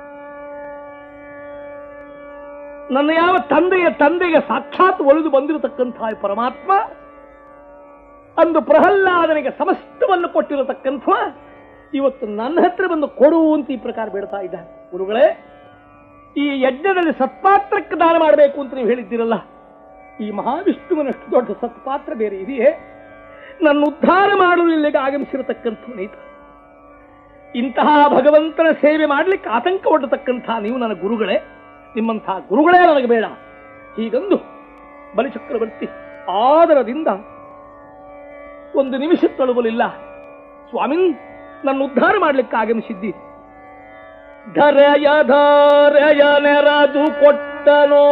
S1: ನನ್ನ ಯಾವ ತಂದೆಯ ತಂದೆಗೆ ಸಾಕ್ಷಾತ್ ಒಲಿದು ಬಂದಿರತಕ್ಕಂತಹ ಈ ಪರಮಾತ್ಮ ಅಂದು ಪ್ರಹ್ಲಾದನಿಗೆ ಸಮಸ್ತವನ್ನು ಕೊಟ್ಟಿರತಕ್ಕಂಥ ಇವತ್ತು ನನ್ನ ಹತ್ರ ಬಂದು ಕೊಡು ಅಂತ ಈ ಪ್ರಕಾರ ಬೇಡ್ತಾ ಇದ್ದಾನೆ ಗುರುಗಳೇ ಈ ಯಜ್ಞದಲ್ಲಿ ಸತ್ಪಾತ್ರಕ್ಕೆ ದಾನ ಮಾಡಬೇಕು ಅಂತ ನೀವು ಹೇಳಿದ್ದೀರಲ್ಲ ಈ ಮಹಾವಿಷ್ಣುವಿನಷ್ಟು ದೊಡ್ಡ ಸತ್ಪಾತ್ರ ಬೇರೆ ಇದೆಯೇ ನನ್ನ ಉದ್ಧಾರ ಮಾಡಲು ಇಲ್ಲಿಗೆ ಆಗಮಿಸಿರತಕ್ಕಂಥ ನೀತ ಇಂತಹ ಭಗವಂತನ ಸೇವೆ ಮಾಡಲಿಕ್ಕೆ ಆತಂಕ ಒಡ್ಡತಕ್ಕಂಥ ನೀವು ನನ್ನ ಗುರುಗಳೇ ನಿಮ್ಮಂತಹ ಗುರುಗಳೇ ನನಗೆ ಬೇಡ ಹೀಗಂದು ಬಲಿಚಕ್ರವರ್ತಿ ಆದರದಿಂದ ಒಂದು ನಿಮಿಷ ತಳುವಲಿಲ್ಲ ಸ್ವಾಮಿನ್ ನನ್ನ ಉದ್ಧಾರ ಮಾಡಲಿಕ್ಕೆ ಆಗಮಿಸಿದ್ದಿ ಧರೆಯ ಧಾರೆಯ ನೆರದು ಕೊಟ್ಟನೋ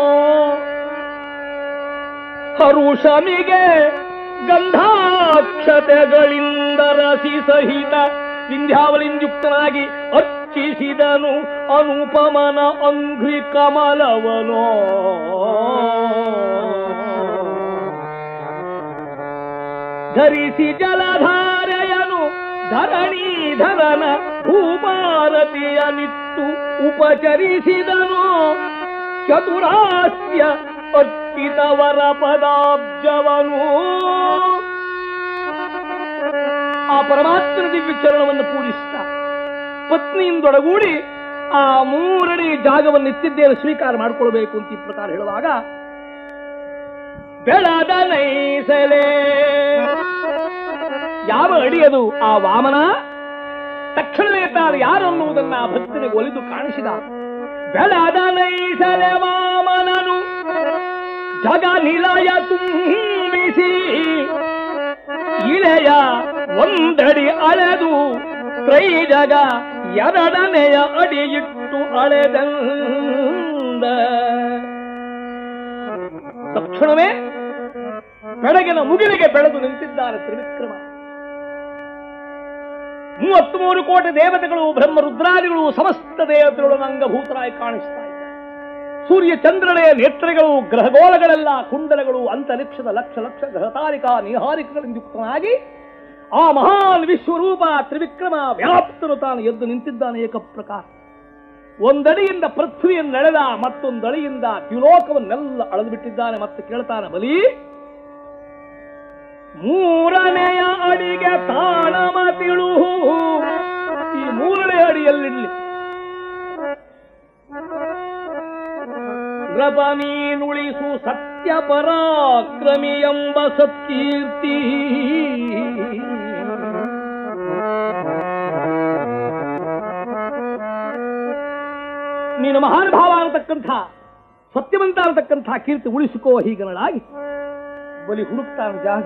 S1: ಹರುಷಮಿಗೆ ಗಂಧಾಕ್ಷತೆಗಳಿಂದ ರಸಿ ಸಹಿತ ವಿಂಧ್ಯಾವಲಿಂಯುಕ್ತನಾಗಿ ಅರ್ಚಿಸಿದನು ಅನುಪಮನ ಅಂಘ್ರಿ ಕಮಲವನೋ ಧರಿಸಿ ಜಲಧಾರೆಯನು ಧರಣೀಧರನ ಭೂಮಾರತಿಯ ನಿತ್ತು ಉಪಚರಿಸಿದನು ಚತುರಾಸ್ಯ ಅರ್ಪಿತವರ ಪದಾಬ್ಜವನು ಆ ಪರಮಾತ್ಮನ ದಿವ್ಯ ಚರಣವನ್ನು ಪೂಜಿಸ್ತಾ ಪತ್ನಿಯಿಂದೊಡಗೂಡಿ ಆ ಮೂರಡಿ ಜಾಗವನ್ನು ಎತ್ತಿದ್ದೇನೆ ಸ್ವೀಕಾರ ಮಾಡಿಕೊಳ್ಬೇಕು ಅಂತ ಈ ಪ್ರಕಾರ ಹೇಳುವಾಗ ಬೆಳದ ನೈಸಲೆ ಯಾವ ಅಡಿಯದು ಆ ವಾಮನ ತಕ್ಷಣವೇ ತಾನು ಯಾರನ್ನುವುದನ್ನ ಆ ಭಕ್ತನಿಗೆ ಒಲಿದು ಕಾಣಿಸಿದ ಬೆಳದ ನೈಸಲೆ ವಾಮನನು ಜಗ ನಿಲಯ ತುಂಬಿಸಿ ಇಳೆಯ ಒಂದಡಿ ಅಳೆದು ತ್ರೈ ಜಗ ಎರಡನೆಯ ಅಡಿಯಿಟ್ಟು ಅಳೆದಂದ ತಕ್ಷಣವೇ ಬೆಳಗಿನ ಮುಗಿಲಿಗೆ ಬೆಳೆದು ನಿಂತಿದ್ದಾನೆ ತ್ರಿವಿಕ್ರಮ ಮೂವತ್ತ್ ಮೂರು ಕೋಟಿ ದೇವತೆಗಳು ಬ್ರಹ್ಮ ರುದ್ರಾದಿಗಳು ಸಮಸ್ತ ದೇವತೆಗಳು ಅಂಗಭೂತರಾಗಿ ಕಾಣಿಸ್ತಾ ಇದ್ದಾರೆ ಸೂರ್ಯ ಚಂದ್ರನೆಯ ನೇತ್ರಗಳು ಗ್ರಹಗೋಳಗಳೆಲ್ಲ ಕುಂಡಲಗಳು ಅಂತರಿಕ್ಷದ ಲಕ್ಷ ಲಕ್ಷ ಗ್ರಹತಾರಿಕಾ ನಿಹಾರಿಕಗಳಿಂದ ಯುಕ್ತನಾಗಿ ಆ ಮಹಾನ್ ವಿಶ್ವರೂಪ ತ್ರಿವಿಕ್ರಮ ವ್ಯಾಪ್ತನು ತಾನು ಎದ್ದು ನಿಂತಿದ್ದಾನೆ ಏಕಪ್ರಕಾರ ಒಂದಡಿಯಿಂದ ಪೃಥ್ವಿಯನ್ನೆಳೆದ ಮತ್ತೊಂದಡಿಯಿಂದ ದ್ಯುಲೋಕವನ್ನೆಲ್ಲ ಅಳೆದು ಬಿಟ್ಟಿದ್ದಾನೆ ಮತ್ತೆ ಕೇಳ್ತಾನೆ ಬಲಿ ಮೂರನೆಯ ಅಡಿಗೆ ತಾಣಮ ತಿಳು ಈ ಮೂರನೇ ಅಡಿಯಲ್ಲಿರಲಿ ರಬ ನೀನುಳಿಸು ಸತ್ಯ ಪರಾಕ್ರಮಿ ಎಂಬ ಸತ್ಕೀರ್ತಿ ನೀನು ಮಹಾನುಭಾವ ಅನ್ನತಕ್ಕಂಥ ಸತ್ಯವಂತ ಅನ್ನತಕ್ಕಂಥ ಕೀರ್ತಿ ಉಳಿಸಿಕೋ ಹೀಗನಳಾಗಿ ಬಲಿ ಹುಡುಕ್ತಾನ ಜಾಗ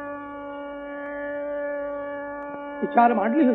S1: ವಿಚಾರ ಮಾಡಲಿ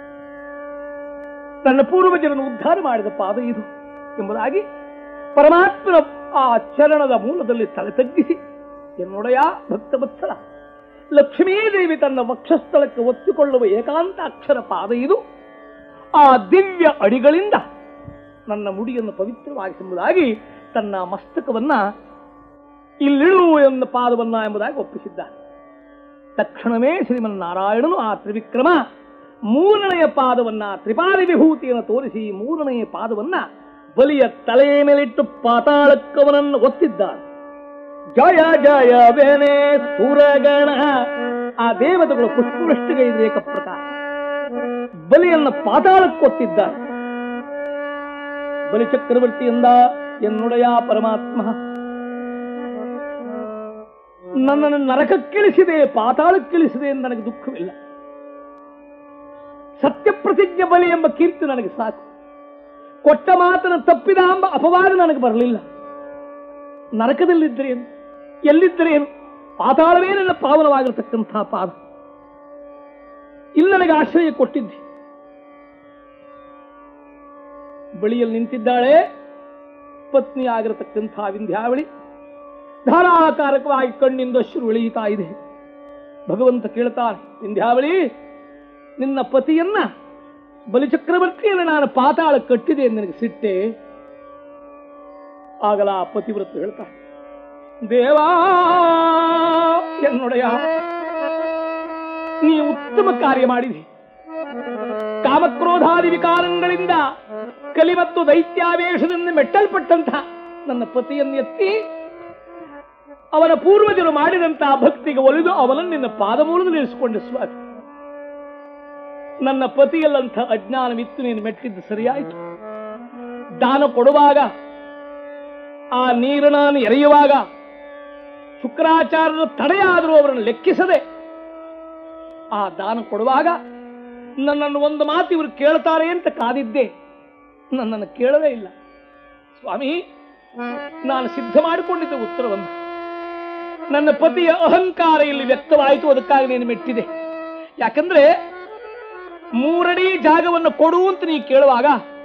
S1: ತನ್ನ ಪೂರ್ವಜರನ್ನು ಉದ್ಧಾರ ಮಾಡಿದ ಪಾದ ಇದು ಎಂಬುದಾಗಿ ಪರಮಾತ್ಮನ ಆ ಚರಣದ ಮೂಲದಲ್ಲಿ ತಲೆ ತಗ್ಗಿಸಿ ಎನ್ನೊಡೆಯ ಭಕ್ತವತ್ಸಲ ಲಕ್ಷ್ಮೀದೇವಿ ತನ್ನ ವಕ್ಷಸ್ಥಳಕ್ಕೆ ಒತ್ತಿಕೊಳ್ಳುವ ಏಕಾಂತ ಅಕ್ಷರ ಪಾದ ಇದು ಆ ದಿವ್ಯ ಅಡಿಗಳಿಂದ ನನ್ನ ಮುಡಿಯನ್ನು ಪವಿತ್ರವಾಗಿಸುವುದಾಗಿ ತನ್ನ ಮಸ್ತಕವನ್ನ ಇಲ್ಲಿಳು ಎನ್ನ ಪಾದವನ್ನ ಎಂಬುದಾಗಿ ಒಪ್ಪಿಸಿದ್ದಾನೆ ತಕ್ಷಣವೇ ಶ್ರೀಮನ್ನಾರಾಯಣನು ಆ ತ್ರಿವಿಕ್ರಮ ಮೂರನೆಯ ಪಾದವನ್ನ ತ್ರಿಪಾದಿ ವಿಭೂತಿಯನ್ನು ತೋರಿಸಿ ಮೂರನೆಯ ಪಾದವನ್ನ ಬಲಿಯ ತಲೆಯ ಮೇಲಿಟ್ಟು ಪಾತಾಳಕ್ಕವನನ್ನು ಒತ್ತಿದ್ದಾನೆ ಜಯ ಜಯ ಬೇನೆ ಸುರಗಣ ಆ ದೇವತೆಗಳು ಪುಷ್ಪವೃಷ್ಟಿಗೆ ಪ್ರಕಾರ ಬಲಿಯನ್ನು ಪಾತಾಳಕ್ಕೊತ್ತಿದ್ದಾನೆ ಬಲಿ ಚಕ್ರವರ್ತಿಯಿಂದ ಎನ್ನುಡೆಯ ಪರಮಾತ್ಮ ನನ್ನನ್ನು ನರಕಕ್ಕಿಳಿಸಿದೆ ಪಾತಾಳಕ್ಕಿಳಿಸಿದೆ ಎಂದು ನನಗೆ ದುಃಖವಿಲ್ಲ ಸತ್ಯಪ್ರತಿಜ್ಞೆ ಬಲಿ ಎಂಬ ಕೀರ್ತಿ ನನಗೆ ಸಾಕು ಕೊಟ್ಟ ಮಾತನ್ನು ತಪ್ಪಿದ ಎಂಬ ಅಪವಾದ ನನಗೆ ಬರಲಿಲ್ಲ ನರಕದಲ್ಲಿದ್ದರೇನು ಎಲ್ಲಿದ್ದರೇನು ಪಾತಾಳವೇ ನನ್ನ ಪಾವನವಾಗಿರತಕ್ಕಂಥ ಪಾದ ಇಲ್ಲಿ ನನಗೆ ಆಶ್ರಯ ಕೊಟ್ಟಿದ್ದೆ ಬಳಿಯಲ್ಲಿ ನಿಂತಿದ್ದಾಳೆ ಪತ್ನಿ ಆಗಿರತಕ್ಕಂಥ ವಿಂಧ್ಯಾವಳಿ ಧಾರಾಕಾರಕವಾಗಿ ಕಣ್ಣಿಂದ ಅಶ್ರು ಇಳಿಯುತ್ತಾ ಇದೆ ಭಗವಂತ ಕೇಳ್ತಾನೆ ವಿಂಧ್ಯಾವಳಿ ನಿನ್ನ ಪತಿಯನ್ನ ಬಲಿಚಕ್ರವರ್ತಿಯನ್ನು ನಾನು ಪಾತಾಳ ಕಟ್ಟಿದೆ ಎಂದು ನನಗೆ ಸಿಟ್ಟೆ ಆಗಲ ಆ ಪತಿವ್ರತ ಹೇಳ್ತಾನೆ ದೇವಾ ಎನ್ನೊಡೆಯ ನೀ ಉತ್ತಮ ಕಾರ್ಯ ಮಾಡಿದಿ ಕಾಮಕ್ರೋಧಾದಿ ವಿಕಾರಗಳಿಂದ ಕಲಿ ಮತ್ತು ದೈತ್ಯಾವೇಶದಿಂದ ಮೆಟ್ಟಲ್ಪಟ್ಟಂತ ನನ್ನ ಪತಿಯನ್ನು ಎತ್ತಿ ಅವನ ಪೂರ್ವಜರು ಮಾಡಿದಂತಹ ಭಕ್ತಿಗೆ ಒಲಿದು ಅವನನ್ನು ನಿನ್ನ ಪಾದಮೂಲದಲ್ಲಿ ಇರಿಸಿಕೊಂಡೆ ಸ್ವಾಮಿ ನನ್ನ ಪತಿಯಲ್ಲಂಥ ಅಜ್ಞಾನವಿತ್ತು ನೀನು ಮೆಟ್ಟಿದ್ದು ಸರಿಯಾಯಿತು ದಾನ ಕೊಡುವಾಗ ಆ ನೀರು ನಾನು ಎರೆಯುವಾಗ ಶುಕ್ರಾಚಾರ್ಯರು ತಡೆಯಾದರೂ ಅವರನ್ನು ಲೆಕ್ಕಿಸದೆ ಆ ದಾನ ಕೊಡುವಾಗ ನನ್ನನ್ನು ಒಂದು ಮಾತು ಇವರು ಕೇಳ್ತಾರೆ ಅಂತ ಕಾದಿದ್ದೆ ನನ್ನನ್ನು ಕೇಳಲೇ ಇಲ್ಲ ಸ್ವಾಮಿ ನಾನು ಸಿದ್ಧ ಮಾಡಿಕೊಂಡಿದ್ದ ಉತ್ತರವನ್ನು ನನ್ನ ಪತಿಯ ಅಹಂಕಾರ ಇಲ್ಲಿ ವ್ಯಕ್ತವಾಯಿತು ಅದಕ್ಕಾಗಿ ನೀನು ಮೆಟ್ಟಿದೆ ಯಾಕಂದ್ರೆ ಮೂರಡಿ ಜಾಗವನ್ನು ಕೊಡು ಅಂತ ನೀ ಕೇಳುವಾಗ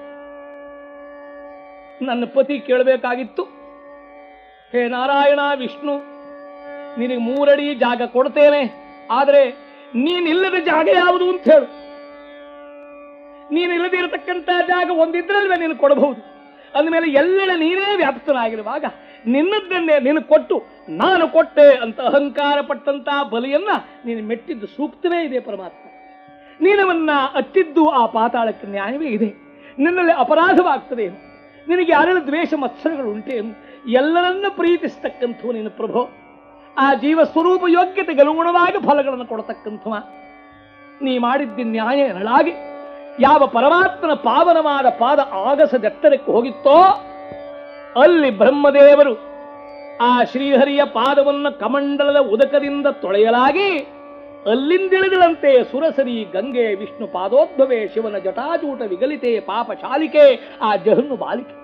S1: ನನ್ನ ಪತಿ ಕೇಳಬೇಕಾಗಿತ್ತು ಹೇ ನಾರಾಯಣ ವಿಷ್ಣು ನಿನಗೆ ಮೂರಡಿ ಜಾಗ ಕೊಡ್ತೇನೆ ಆದರೆ ನೀನಿಲ್ಲದ ಜಾಗ ಯಾವುದು ಅಂತ ಹೇಳು ನೀನಿಲ್ಲದೆ ಇರತಕ್ಕಂತ ಜಾಗ ಒಂದಿದ್ರಲ್ವೇ ನೀನು ಕೊಡಬಹುದು ಅಂದಮೇಲೆ ಎಲ್ಲೆಡೆ ನೀನೇ ವ್ಯಾಪ್ತನಾಗಿರುವಾಗ ನಿನ್ನದ್ದನ್ನೇ ನೀನು ಕೊಟ್ಟು ನಾನು ಕೊಟ್ಟೆ ಅಂತ ಅಹಂಕಾರ ಪಟ್ಟಂತ ಬಲಿಯನ್ನ ನೀನು ಮೆಟ್ಟಿದ್ದು ಸೂಕ್ತವೇ ಇದೆ ಪರಮಾತ್ಮ ನೀನವನ್ನ ಅತ್ತಿದ್ದು ಆ ಪಾತಾಳಕ್ಕೆ ನ್ಯಾಯವೇ ಇದೆ ನಿನ್ನಲ್ಲಿ ಅಪರಾಧವಾಗ್ತದೆ ನಿನಗೆ ಯಾರೆಲ್ಲ ದ್ವೇಷ ಮತ್ಸರಗಳು ಉಂಟೇನು ಎಲ್ಲರನ್ನ ಪ್ರೀತಿಸ್ತಕ್ಕಂಥವು ನೀನು ಪ್ರಭು ಆ ಜೀವ ಸ್ವರೂಪ ಯೋಗ್ಯತೆಗೆ ಅನುಗುಣವಾಗಿ ಫಲಗಳನ್ನು ಕೊಡತಕ್ಕಂಥವ ನೀ ಮಾಡಿದ್ದ ನ್ಯಾಯ ಎನ್ನಲಾಗಿ ಯಾವ ಪರಮಾತ್ಮನ ಪಾವನವಾದ ಪಾದ ಆಗಸದೆತ್ತರಕ್ಕೆ ಹೋಗಿತ್ತೋ ಅಲ್ಲಿ ಬ್ರಹ್ಮದೇವರು ಆ ಶ್ರೀಹರಿಯ ಪಾದವನ್ನು ಕಮಂಡಲದ ಉದಕದಿಂದ ತೊಳೆಯಲಾಗಿ ಅಲ್ಲಿಂದಿಳಿದಳಂತೆ ಸುರಸರಿ ಗಂಗೆ ವಿಷ್ಣು ಪಾದೋದ್ಭವೆ ಶಿವನ ಜಟಾಜೂಟ ವಿಗಲಿತೆ ಪಾಪ ಶಾಲಿಕೆ ಆ ಜಹನ್ನು ಬಾಲಿಕೆ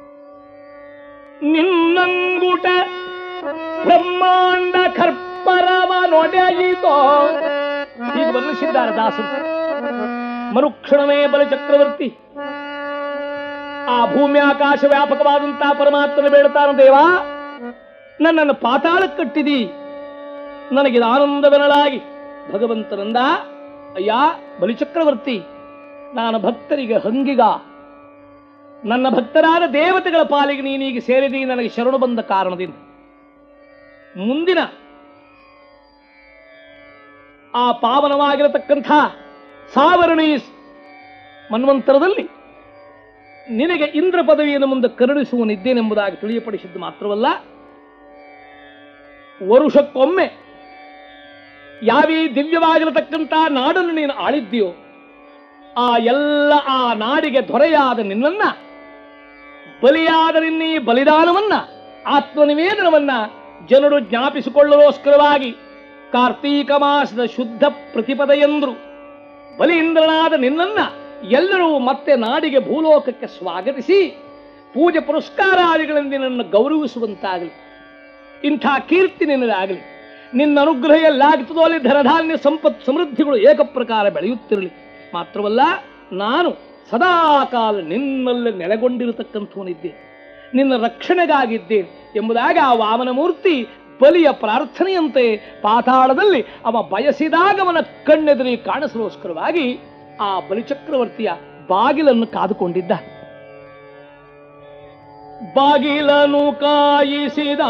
S1: ನಿನ್ನಂಗುಟ ಬ್ರಹ್ಮಾಂಡ ಖರ್ಪರವ ನೊಡೆಯಿತೋ ಹೀಗೆ ವರ್ಣಿಸಿದ್ದಾರೆ ದಾಸರು ಮರುಕ್ಷಣವೇ ಬಲಚಕ್ರವರ್ತಿ ಆ ಭೂಮಿ ಆಕಾಶ ವ್ಯಾಪಕವಾದಂತಹ ಪರಮಾತ್ಮನ ಬೇಡ್ತಾನ ದೇವ ನನ್ನನ್ನು ಪಾತಾಳಕ್ಕೆ ಕಟ್ಟಿದಿ ನನಗಿದ ಆನಂದವೆನಲಾಗಿ ಭಗವಂತನಂದ ಅಯ್ಯ ಬಲಿಚಕ್ರವರ್ತಿ ನಾನು ಭಕ್ತರಿಗೆ ಹಂಗಿಗ ನನ್ನ ಭಕ್ತರಾದ ದೇವತೆಗಳ ಪಾಲಿಗೆ ನೀನೀಗ ಸೇರಿದಿ ನನಗೆ ಶರಣು ಬಂದ ಕಾರಣದಿಂದ ಮುಂದಿನ ಆ ಪಾವನವಾಗಿರತಕ್ಕಂಥ ಸಾವರಣಿ ಮನ್ವಂತರದಲ್ಲಿ ನಿನಗೆ ಇಂದ್ರ ಪದವಿಯನ್ನು ಮುಂದೆ ಕರುಣಿಸುವನಿದ್ದೇನೆಂಬುದಾಗಿ ತಿಳಿಯಪಡಿಸಿದ್ದು ಮಾತ್ರವಲ್ಲ ವರುಷಕ್ಕೊಮ್ಮೆ ಯಾವೀ ದಿವ್ಯವಾಗಿರತಕ್ಕಂಥ ನಾಡನ್ನು ನೀನು ಆಳಿದ್ದೀಯೋ ಆ ಎಲ್ಲ ಆ ನಾಡಿಗೆ ದೊರೆಯಾದ ನಿನ್ನನ್ನ ಬಲಿಯಾದ ನಿನ್ನೀ ಬಲಿದಾನವನ್ನ ಆತ್ಮನಿವೇದನವನ್ನ ಜನರು ಜ್ಞಾಪಿಸಿಕೊಳ್ಳಲೋಸ್ಕರವಾಗಿ ಕಾರ್ತೀಕ ಮಾಸದ ಶುದ್ಧ ಪ್ರತಿಪದ ಎಂದ್ರು ಬಲಿಯಿಂದ್ರನಾದ ನಿನ್ನನ್ನ ಎಲ್ಲರೂ ಮತ್ತೆ ನಾಡಿಗೆ ಭೂಲೋಕಕ್ಕೆ ಸ್ವಾಗತಿಸಿ ಪೂಜೆ ಪುರಸ್ಕಾರಾದಿಗಳಿಂದ ನಿನ್ನನ್ನು ಗೌರವಿಸುವಂತಾಗಲಿ ಇಂಥ ಕೀರ್ತಿ ನಿನ್ನದಾಗಲಿ ನಿನ್ನ ಅನುಗ್ರಹ ಎಲ್ಲಾಗುತ್ತದೋ ಅಲ್ಲಿ ಧನಧಾನ್ಯ ಸಂಪತ್ ಸಮೃದ್ಧಿಗಳು ಏಕಪ್ರಕಾರ ಬೆಳೆಯುತ್ತಿರಲಿ ಮಾತ್ರವಲ್ಲ ನಾನು ಸದಾಕಾಲ ನಿನ್ನಲ್ಲಿ ನೆಲೆಗೊಂಡಿರತಕ್ಕಂಥವನಿದ್ದೇನೆ ನಿನ್ನ ರಕ್ಷಣೆಗಾಗಿದ್ದೇನೆ ಎಂಬುದಾಗಿ ಆ ವಾಮನ ಮೂರ್ತಿ ಬಲಿಯ ಪ್ರಾರ್ಥನೆಯಂತೆ ಪಾತಾಳದಲ್ಲಿ ಅವ ಬಯಸಿದಾಗ ಅವನ ಕಣ್ಣೆದುರಿ ಕಾಣಿಸಲೋಸ್ಕರವಾಗಿ ಆ ಬಲಿಚಕ್ರವರ್ತಿಯ ಬಾಗಿಲನ್ನು ಕಾದುಕೊಂಡಿದ್ದ ಬಾಗಿಲನು ಕಾಯಿಸಿದ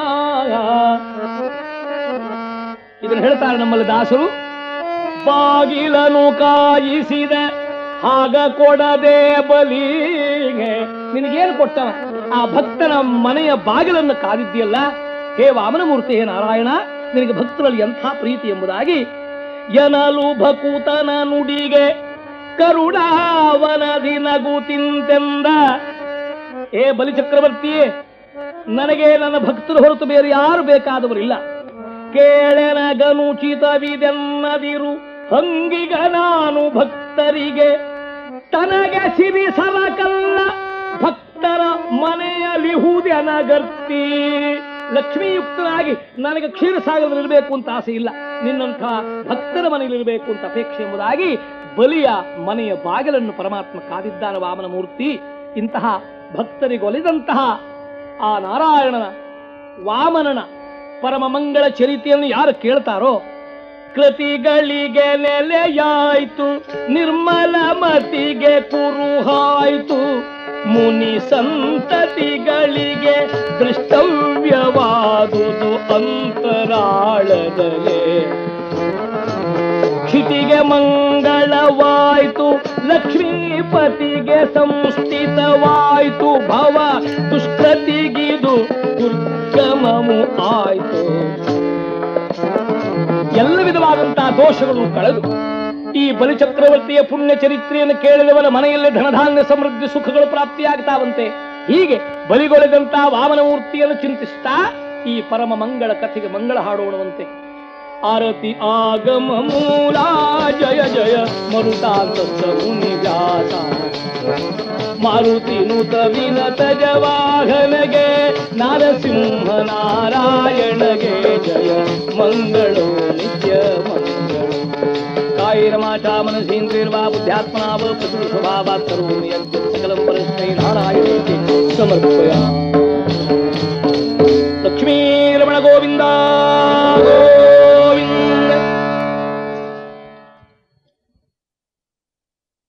S1: ಇದನ್ನು ಹೇಳ್ತಾರೆ ನಮ್ಮಲ್ಲಿ ದಾಸರು ಬಾಗಿಲನು ಕಾಯಿಸಿದ ಆಗ ಕೊಡದೆ ಬಲಿಗೆ ನಿನಗೇನು ಕೊಟ್ಟವ ಆ ಭಕ್ತನ ಮನೆಯ ಬಾಗಿಲನ್ನು ಕಾದಿದ್ಯಲ್ಲ ಹೇ ವಾಮನಮೂರ್ತಿ ಹೇ ನಾರಾಯಣ ನಿನಗೆ ಭಕ್ತರಲ್ಲಿ ಎಂಥ ಪ್ರೀತಿ ಎಂಬುದಾಗಿ ಎನಲು ಭಕೂತನ ನುಡಿಗೆ ಕರುಣಾವನದಿ ನಗುತಿಂತೆಂದ ಏ ಬಲಿಚಕ್ರವರ್ತಿಯೇ ನನಗೆ ನನ್ನ ಭಕ್ತರು ಹೊರತು ಬೇರೆ ಯಾರು ಬೇಕಾದವರಿಲ್ಲ ಕೇಳನಗನುಚಿತವಿದೆನ್ನದಿರು ಹಂಗಿಗ ನಾನು ಭಕ್ತರಿಗೆ ತನಗೆ ಸಿರಿ ಸರಕಲ್ಲ ಭಕ್ತರ ಮನೆಯಲ್ಲಿ ಹೂದೆನಗರ್ತಿ ಲಕ್ಷ್ಮೀಯುಕ್ತನಾಗಿ ನನಗೆ ಕ್ಷೀರಸಾಗರದಲ್ಲಿ ಇರಬೇಕು ಅಂತ ಆಸೆ ಇಲ್ಲ ನಿನ್ನಂಥ ಭಕ್ತರ ಮನೆಯಲ್ಲಿ ಇರಬೇಕು ಅಂತ ಅಪೇಕ್ಷೆ ಎಂಬುದಾಗಿ ಬಲಿಯ ಮನೆಯ ಬಾಗಿಲನ್ನು ಪರಮಾತ್ಮ ಕಾದಿದ್ದಾನ ವಾಮನ ಮೂರ್ತಿ ಇಂತಹ ಭಕ್ತರಿಗೊಲಿದಂತಹ ಆ ನಾರಾಯಣನ ವಾಮನನ ಪರಮ ಮಂಗಳ ಚರಿತೆಯನ್ನು ಯಾರು ಕೇಳ್ತಾರೋ ಕೃತಿಗಳಿಗೆ ನೆಲೆಯಾಯ್ತು ನಿರ್ಮಲ ಮತಿಗೆ ಕುರುಹಾಯ್ತು ಮುನಿ ಸಂತತಿಗಳಿಗೆ ದೃಷ್ಟವ್ಯವಾದುದು ಅಂತರಾಳದಲೇ ಕ್ಷಿತಿಗೆ ಮಂಗಳವಾಯ್ತು ಲಕ್ಷ್ಮೀಪತಿಗೆ ಸಂಸ್ಥಿತವಾಯ್ತು ಭವ ದುಷ್ಕೃತಿಗಿದು ದುರ್ಗಮಮು ಆಯ್ತು ಎಲ್ಲ ವಿಧವಾದಂತಹ ದೋಷಗಳು ಕಳೆದು ಈ ಬಲಿಚಕ್ರವರ್ತಿಯ ಪುಣ್ಯ ಚರಿತ್ರೆಯನ್ನು ಕೇಳಿದವನ ಮನೆಯಲ್ಲಿ ಧನಧಾನ್ಯ ಸಮೃದ್ಧಿ ಸುಖಗಳು ಪ್ರಾಪ್ತಿಯಾಗ್ತಾವಂತೆ ಹೀಗೆ ಬಲಿಗೊಳೆದಂತಹ ವಾಮನ ಮೂರ್ತಿಯನ್ನು ಚಿಂತಿಸ್ತಾ ಈ ಪರಮ ಮಂಗಳ ಕಥೆಗೆ ಮಂಗಳ ಹಾಡೋಣವಂತೆ ಆರತಿ ಆಗಮ ಮೂಲ ಜಯ ಜಯ ಮರುತಾಂತ ಮುನಿ ವ್ಯಾಸ ಮಾರುತಿ ನುತ ವಿನತ ಜವಾಹನಗೆ ನರಸಿಂಹ ನಾರಾಯಣಗೆ ಜಯ ಮಂಗಳೋ ನಿತ್ಯ ಮಂಗಳ ಕಾಯಿರಮಾಚಾ ಮನಸೀಂದ್ರಿರ್ವಾ ಬುದ್ಧ್ಯಾತ್ಮನಾವ ಪ್ರತಿ ಸ್ವಭಾವಾತ್ ಕರೋಮಿ ಯಜ್ಞ ಸಕಲಂ ಪರಸ್ಮೈ ನಾರಾಯಣೇ